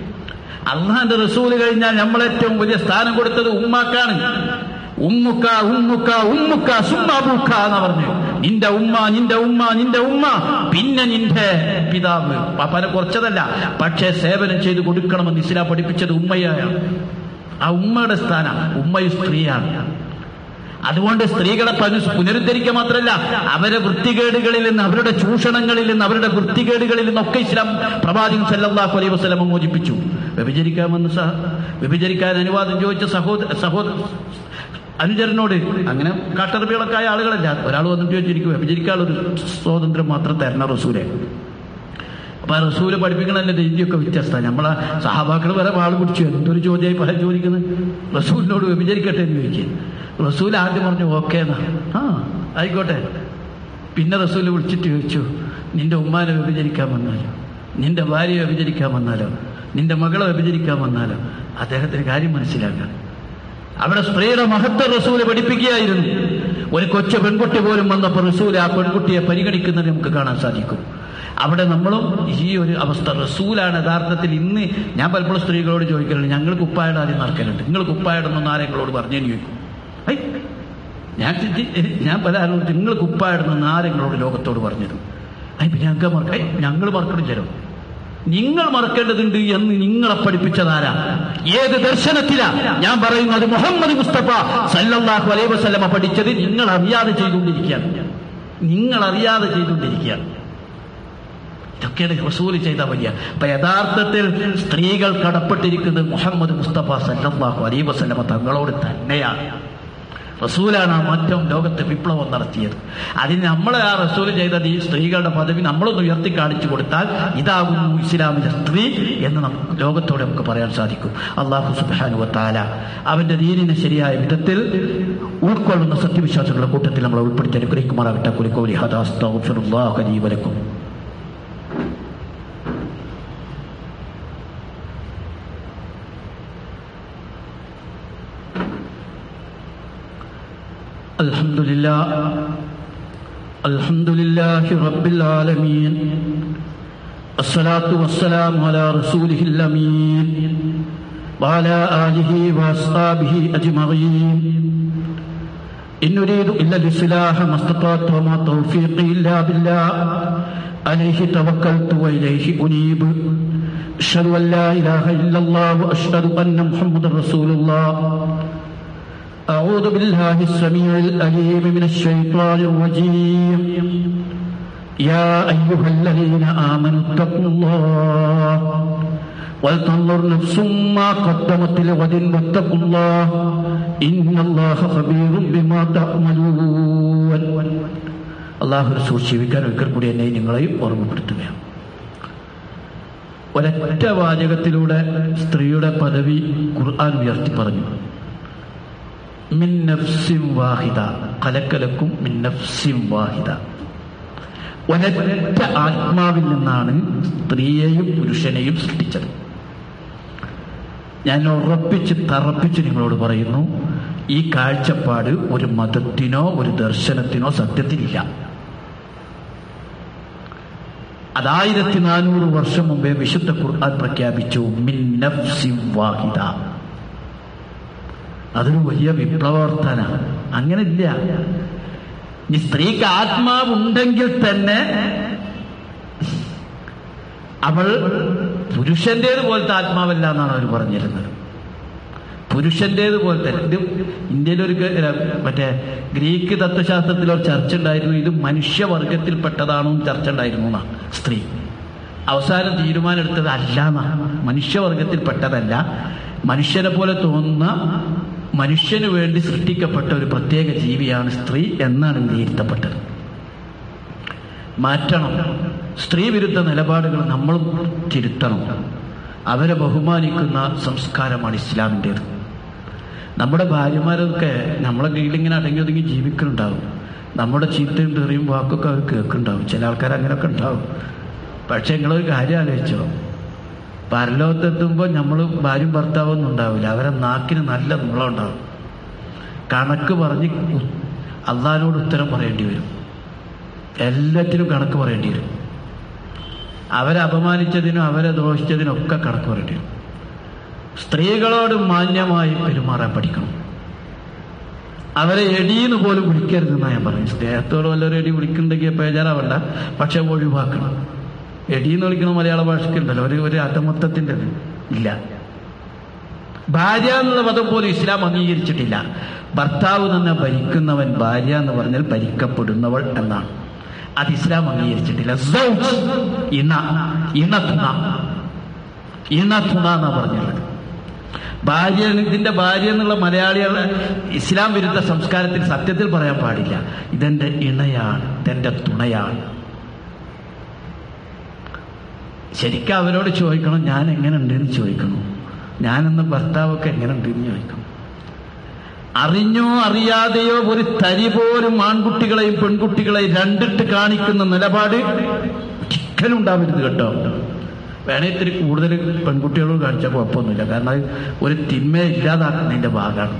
അള്ളാന്റെ റസൂല് കഴിഞ്ഞാൽ നമ്മൾ ഏറ്റവും വലിയ സ്ഥാനം കൊടുത്തത് ഉമ്മാക്കാണ് ഉമ്മുക്ക ഉമ്മുക്ക ഉമ്മുക്ക സുമ്മാബൂക്ക എന്ന് പറഞ്ഞു നിന്റെ ഉമ്മ നിന്റെ ഉമ്മ നിന്റെ ഉമ്മ പിന്നെ നിന്റെ പിതാവ് പാപ്പാനെ കുറച്ചതല്ല പക്ഷേ സേവനം ചെയ്ത് കൊടുക്കണമെന്ന് ഇസ്ലാം പഠിപ്പിച്ചത് ഉമ്മയാണ് ആ ഉമ്മയുടെ സ്ഥാനം ഉമ്മയും സ്ത്രീയാണ് അതുകൊണ്ട് സ്ത്രീകളെ പനു- പുനരുദ്ധരിക്കുക മാത്രമല്ല അവരെ വൃത്തികേടുകളിൽ നിന്ന് അവരുടെ ചൂഷണങ്ങളിൽ നിന്ന് അവരുടെ വൃത്തികേടുകളിൽ നിന്നൊക്കെ ഇസ്ലാം പ്രവാചകൻ സല്ലല്ലാഹു അലൈഹി വസല്ലം മോചിപ്പിച്ചു വ്യഭിചരിക്കാമെന്ന് സഹ വ്യഭിചരിക്കാൻ അനുവാദം ചോദിച്ച സഹോദര സഹോദര അനുചരനോട് അങ്ങനെ കാട്ടറബികളൊക്കെ ആയ ആളുകളല്ല ഒരാൾ വന്നിട്ട് ചോദിച്ചിരിക്കും വ്യഭിചരിക്കാനുള്ളൊരു സ്വാതന്ത്ര്യം മാത്രം തരണം റസൂലെ അപ്പൊ ആ റസൂല് പഠിപ്പിക്കണല്ലേ രീതിയൊക്കെ വ്യത്യസ്തമാണ് നമ്മളെ സഹാബാക്കൾ വരെ വാൾ പിടിച്ചു എന്തൊരു ചോദ്യമായി പല ചോദിക്കുന്നത് റസൂലിനോട് വ്യഭിചരിക്കട്ടെ എന്ന് ചോദിക്കുക റസൂൽ ആദ്യം പറഞ്ഞു ഓക്കേ എന്നാ ആ ആയിക്കോട്ടെ പിന്നെ റസൂല് വിളിച്ചിട്ട് ചോദിച്ചു നിന്റെ ഉമ്മാനെ വ്യഭിചരിക്കാൻ വന്നാലോ നിന്റെ ഭാര്യയെ വ്യഭിചരിക്കാൻ വന്നാലോ നിന്റെ മകളെ വ്യഭിചരിക്കാൻ വന്നാലോ അദ്ദേഹത്തിന് കാര്യം മനസ്സിലാക്കാം അവിടെ സ്ത്രീയുടെ മഹത്വ റസൂല് പഠിപ്പിക്കുകയായിരുന്നു ഒരു കൊച്ചു പെൺകുട്ടി പോലും വന്നപ്പോൾ റസൂല് ആ പെൺകുട്ടിയെ പരിഗണിക്കുന്നത് നമുക്ക് കാണാൻ സാധിക്കും അവിടെ നമ്മളും ഈ ഒരു അവസ്ഥ റസൂലാണ് യഥാർത്ഥത്തിൽ ഇന്ന് ഞാൻ പലപ്പോഴും സ്ത്രീകളോട് ചോദിക്കലുണ്ട് ഞങ്ങൾ കുപ്പായുടെ ആദ്യം നടക്കലുണ്ട് നിങ്ങൾ കുപ്പായിടുന്നൊന്നും ആരെങ്കിലോട് പറഞ്ഞേന്ന് ചോദിക്കും ഐ ഞാൻ ചി- ഞാൻ പല ആരോട് നിങ്ങൾ കുപ്പായിടുന്ന ആരെങ്കിലോട് ലോകത്തോട് പറഞ്ഞത് ഐ പിന്നെ ഞങ്ങൾക്ക് മറക്ക ഐ, ഞങ്ങൾ മറക്കണില്ലല്ലോ നിങ്ങൾ മറക്കേണ്ടതുണ്ട് എന്ന് നിങ്ങളെ പഠിപ്പിച്ചതാരാ ഏത് ദർശനത്തിലാ ഞാൻ പറയുന്നത് മുഹമ്മദ് മുസ്തഫ സല്ലല്ലാഹു അലൈഹി വസല്ലമ പഠിച്ചത് നിങ്ങൾ അറിയാതെ ചെയ്തുകൊണ്ടിരിക്കുകയാണ് നിങ്ങൾ അറിയാതെ ചെയ്തുകൊണ്ടിരിക്കുകയാണ് ഇതൊക്കെയാണ് റസൂല് ചെയ്ത വലിയ അപ്പൊ യഥാർത്ഥത്തിൽ സ്ത്രീകൾ കടപ്പെട്ടിരിക്കുന്നത് മുഹമ്മദ് മുസ്തഫ സല്ലല്ലാഹു അലൈഹി വസല്ലമ തങ്ങളോട് തന്നെയാണ് റസൂലാണ് ആ മാറ്റം ലോകത്തെ വിപ്ലവം നടത്തിയത് അതിന് നമ്മളെ ആ റസൂൽ ചെയ്തത് ഈ സ്ത്രീകളുടെ പദവി നമ്മളൊന്ന് ഉയർത്തി കാണിച്ചു കൊടുത്താൽ ഇതാകുന്നു ഇസ്ലാമിലെ സ്ത്രീ എന്ന് നമുക്ക് ലോകത്തോടെ നമുക്ക് പറയാൻ സാധിക്കും അള്ളാഹു സുബാനു താല അവന്റെ ദീനിനെ ശരിയായ വിധത്തിൽ ഉൾക്കൊള്ളുന്ന സത്യവിശ്വാസികളുടെ കൂട്ടത്തിൽ നമ്മളെ ഉൾപ്പെടുത്തി അനുഗ്രഹിക്കുമാറാകട്ടെ കുലിക്കോലി ഹദാസ്തീവലക്കും الحمد لله الحمد لله رب العالمين الصلاة والسلام على رسوله الأمين وعلى آله وأصحابه أجمعين إن نريد إلا الإصلاح ما استطعت وما توفيقي إلا بالله عليه توكلت وإليه أنيب أشهد أن لا إله إلا الله وأشهد أن محمد رسول الله أعوذ بالله السميع الأليم من الشيطان الرجيم يا أيها الذين آمنوا اتقوا الله ولتنظر نفس ما قدمت لغد واتقوا الله إن الله خبير بما تعملون അള്ളാഹു റസൂൽ ജീവിക്കാൻ ഒരിക്കൽ കൂടി എന്നെ നിങ്ങളെയും ഓർമ്മപ്പെടുത്തുകയാണ് ഒരൊറ്റ വാചകത്തിലൂടെ സ്ത്രീയുടെ പദവി ഖുർആൻ ഉയർത്തി പറഞ്ഞു മിൻ നഫ്സിൻ വാഹിദ കലക്കലക്കും മിൻ നഫ്സിൻ വാഹിദ ഒരൊറ്റ ആത്മാവിൽ നിന്നാണ് സ്ത്രീയെയും പുരുഷനെയും സൃഷ്ടിച്ചത് ഞാൻ ഉറപ്പിച്ച് തറപ്പിച്ച് നിങ്ങളോട് പറയുന്നു ഈ കാഴ്ചപ്പാട് ഒരു മതത്തിനോ ഒരു ദർശനത്തിനോ സത്യത്തിലില്ല അതായിരത്തി നാനൂറ് വർഷം മുമ്പേ വിശുദ്ധ ഖുർആൻ പ്രഖ്യാപിച്ചു മിൻ നഫ്സിൻ വാഹിദ അതൊരു വലിയ വിപ്ലവർത്തന അങ്ങനെ ഇല്ല ഈ സ്ത്രീക്ക് ആത്മാവുണ്ടെങ്കിൽ തന്നെ അവൾ പുരുഷന്റേത് പോലത്തെ ആത്മാവല്ല എന്നാണ് അവർ പറഞ്ഞിരുന്നത് പുരുഷന്റേത് പോലത്തെ ഇത് ഇന്ത്യയിലൊരു ഗ- അല്ല, മറ്റേ ഗ്രീക്ക് തത്വശാസ്ത്രത്തിൽ ഒരു ചർച്ച ഉണ്ടായിരുന്നു ഇത് മനുഷ്യവർഗത്തിൽപ്പെട്ടതാണോ എന്ന് ചർച്ച ഉണ്ടായിരുന്നു എന്നാ സ്ത്രീ അവസാനം തീരുമാനം എടുത്തത് അല്ല എന്നാ മനുഷ്യവർഗത്തിൽപ്പെട്ടതല്ല മനുഷ്യനെ പോലെ തോന്നുന്ന മനുഷ്യന് വേണ്ടി സൃഷ്ടിക്കപ്പെട്ട ഒരു പ്രത്യേക ജീവിയാണ് സ്ത്രീ എന്നാണ് വിലയിരുത്തപ്പെട്ടത് മാറ്റണം സ്ത്രീ വിരുദ്ധ നിലപാടുകൾ നമ്മളും തിരുത്തണം അവരെ ബഹുമാനിക്കുന്ന സംസ്കാരമാണ് ഇസ്ലാമിൻ്റേത് നമ്മുടെ ഭാര്യമാരൊക്കെ നമ്മളെ കീഴിലിങ്ങനെ അടങ്ങി ഒതുങ്ങി ജീവിക്കുന്നുണ്ടാവും നമ്മുടെ ചീത്തയും തെറിയും വാക്കൊക്കെ അവർ കേൾക്കുന്നുണ്ടാവും ചില ആൾക്കാർ അങ്ങനെയൊക്കെ ഉണ്ടാവും പക്ഷെ നിങ്ങളൊരു കാര്യം ആലോചിച്ചോ പരലോകത്തെത്തുമ്പോൾ നമ്മൾ ഭാര്യയും ഭർത്താവൊന്നും ഉണ്ടാവില്ല അവരെ നാക്കിന് നല്ല നീളം ഉണ്ടാവും കണക്ക് പറഞ്ഞ് ഉ- അള്ളാഹിനോട് ഉത്തരം പറയേണ്ടി വരും എല്ലാറ്റിനും കണക്ക് പറയേണ്ടി വരും അവരെ അപമാനിച്ചതിനും അവരെ ദ്രോഹിച്ചതിനും ഒക്കെ കണക്ക് പറയേണ്ടി വരും സ്ത്രീകളോട് മാന്യമായി പെരുമാറാൻ പഠിക്കണം അവരെ എടീന്ന് പോലും വിളിക്കരുതെന്നാണ് ഞാൻ പറയും സ്നേഹത്തോട് വല്ലൊരു എടി വിളിക്കുന്നുണ്ടെങ്കിൽ ബേജാറാവണ്ട പക്ഷെ ഒഴിവാക്കണം എടീന്ന് വിളിക്കുന്ന മലയാള ഭാഷയ്ക്കുണ്ടല്ലോ ഒരു ഒരു അധമത്വത്തിൻ്റെ ഇത് ഇല്ല ഭാര്യ എന്നുള്ള പദം പോലും ഇസ്ലാം അംഗീകരിച്ചിട്ടില്ല ഭർത്താവ് തന്നെ ഭരിക്കുന്നവൻ ഭാര്യ എന്ന് പറഞ്ഞാൽ ഭരിക്കപ്പെടുന്നവൾ എന്നാണ് അത് ഇസ്ലാം അംഗീകരിച്ചിട്ടില്ല സൗജ് ഇണ ഇണത്തുണ ഇണത്തുണ എന്നാ പറഞ്ഞുള്ളത് ഭാര്യ ഇതിന്റെ ഭാര്യ എന്നുള്ള മലയാളികളുടെ ഇസ്ലാം വിരുദ്ധ സംസ്കാരത്തിൽ സത്യത്തിൽ പറയാൻ പാടില്ല ഇതെന്റെ ഇണയാണ് ഇതെന്റെ തുണയാണ് ശരിക്കും അവരോട് ചോദിക്കണം ഞാൻ എങ്ങനെ ഉണ്ടെന്ന് ചോദിക്കണം ഞാനെന്ന ഭർത്താവൊക്കെ എങ്ങനെ ഉണ്ടെന്ന് ചോദിക്കണം അറിഞ്ഞോ അറിയാതെയോ ഒരു തരി പോലും ആൺകുട്ടികളെയും പെൺകുട്ടികളെയും രണ്ടിട്ട് കാണിക്കുന്ന നിലപാട് ഒരിക്കലും ഉണ്ടാവരുത് കേട്ടോ വേണേ ഇത്തിരി കൂടുതൽ പെൺകുട്ടികളോട് കാണിച്ചാൽ കുഴപ്പമൊന്നുമില്ല കാരണം അത് ഒരു തിന്മയെ ഇല്ലാതാക്കുന്നതിന്റെ ഭാഗമാണ്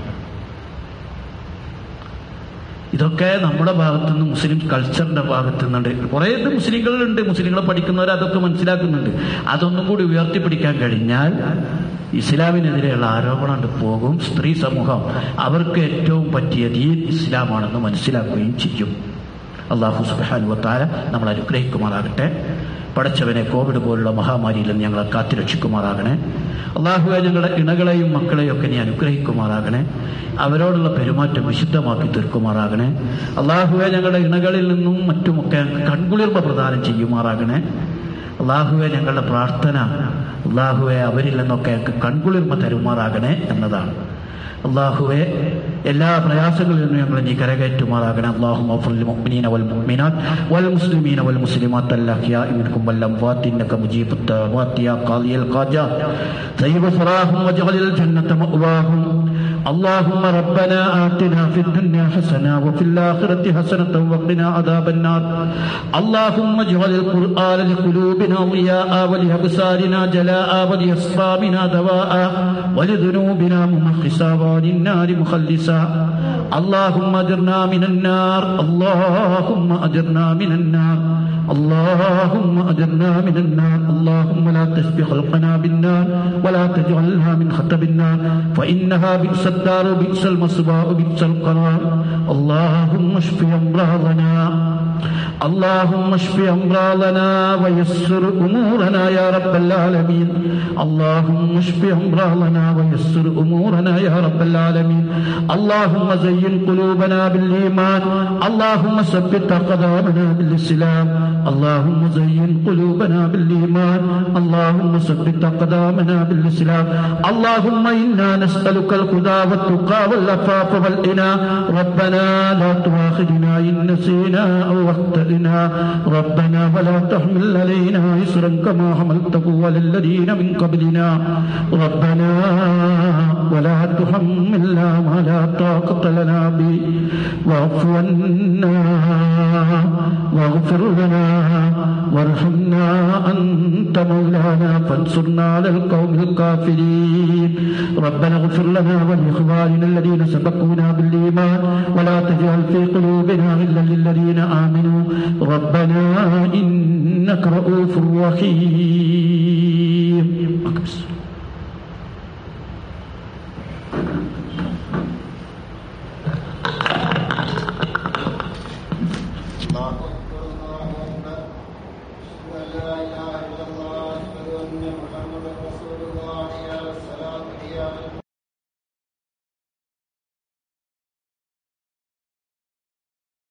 ഇതൊക്കെ നമ്മുടെ ഭാഗത്തു നിന്ന് മുസ്ലിം കൾച്ചറിന്റെ ഭാഗത്തു നിന്നുണ്ട് കുറേ ഇത് മുസ്ലിങ്ങളുണ്ട് മുസ്ലിങ്ങളെ പഠിക്കുന്നവർ അതൊക്കെ മനസ്സിലാക്കുന്നുണ്ട് അതൊന്നും കൂടി ഉയർത്തിപ്പിടിക്കാൻ കഴിഞ്ഞാൽ ഇസ്ലാമിനെതിരെയുള്ള ആരോപണം പോകും സ്ത്രീ സമൂഹം അവർക്ക് ഏറ്റവും പറ്റിയ ദീൻ ഇസ്ലാമാണെന്ന് മനസ്സിലാക്കുകയും ചെയ്യും അള്ളാഹു സുബാനുവത്താര നമ്മൾ അനുഗ്രഹിക്കുമാറാകട്ടെ പടച്ചവനെ കോവിഡ് പോലുള്ള മഹാമാരിയിൽ നിന്ന് ഞങ്ങളെ കാത്തുരക്ഷിക്കുമാറാകണേ അള്ളാഹുവെ ഞങ്ങളുടെ ഇണകളെയും മക്കളെയും ഒക്കെ നീ അനുഗ്രഹിക്കുമാറാകണേ അവരോടുള്ള പെരുമാറ്റം വിശുദ്ധമാക്കി തീർക്കുമാറാകണേ അള്ളാഹുവെ ഞങ്ങളുടെ ഇണകളിൽ നിന്നും മറ്റുമൊക്കെ കൺകുളിർമ പ്രദാനം ചെയ്യുമാറാകണേ അള്ളാഹുവെ ഞങ്ങളുടെ പ്രാർത്ഥന അള്ളാഹുവെ അവരിൽ നിന്നൊക്കെ കൺകുളിർമ തരുമാറാകണേ എന്നതാണ് അള്ളാഹുവെ എല്ലാ പ്രയാസങ്ങളിൽ നിന്നും ഞങ്ങൾ നീ കരകയറ്റുമാറാകണം അള്ളാഹു മുഅ്മിനീന വൽ മുഅ്മിനാത്ത് വൽ മുസ്ലിമീന വൽ മുസ്ലിമാത്ത് അല്ലാഹിയാഇ മിൻകും വൽ അംവാത്ത് ഇന്നക മുജീബുത് ദഅവാത്ത് യാ ഖാദിയൽ ഖാജാത്ത് സയ്യിബ ഫറാഹും വജഅലിൽ ജന്നത മഅവാഹും اللهم ربنا آتنا في الدنيا حسنة وفي الآخرة حسنة وقنا عذاب النار اللهم اجعل القرآن لقلوبنا ضياء ولأبصارنا جلاء ولأسقامنا دواء ولذنوبنا ممخصا وللنار مخلصا اللهم أجرنا من النار اللهم أجرنا من النار اللهم أجرنا من النار اللهم لا تسبق خلقنا بالنار ولا تجعلها من خطب النار فإنها بئس الدار وبئس المصباح وبئس القرار اللهم اشف أمراضنا اللهم اشف أمراضنا ويسر أمورنا يا رب العالمين اللهم اشف أمراضنا ويسر أمورنا يا رب العالمين اللهم زين قلوبنا بالإيمان اللهم ثبت أقدامنا بالإسلام اللهم زين قلوبنا بالإيمان اللهم ثبت أقدامنا بالإسلام اللهم إنا نسألك الهدى والتقى والعفاف والغنى ربنا لا تؤاخذنا إن نسينا أو أخطأنا ربنا ولا تحمل علينا إسرا كما حملته على الذين من قبلنا ربنا ولا تحملنا ما لا طاقة لنا به واعف عنا واغفر لنا وارحمنا أنت مولانا فانصرنا على القوم الكافرين ربنا اغفر لنا ولإخواننا الذين سبقونا بالإيمان ولا تجعل في قلوبنا غلا للذين آمنوا ربنا إنك رؤوف رحيم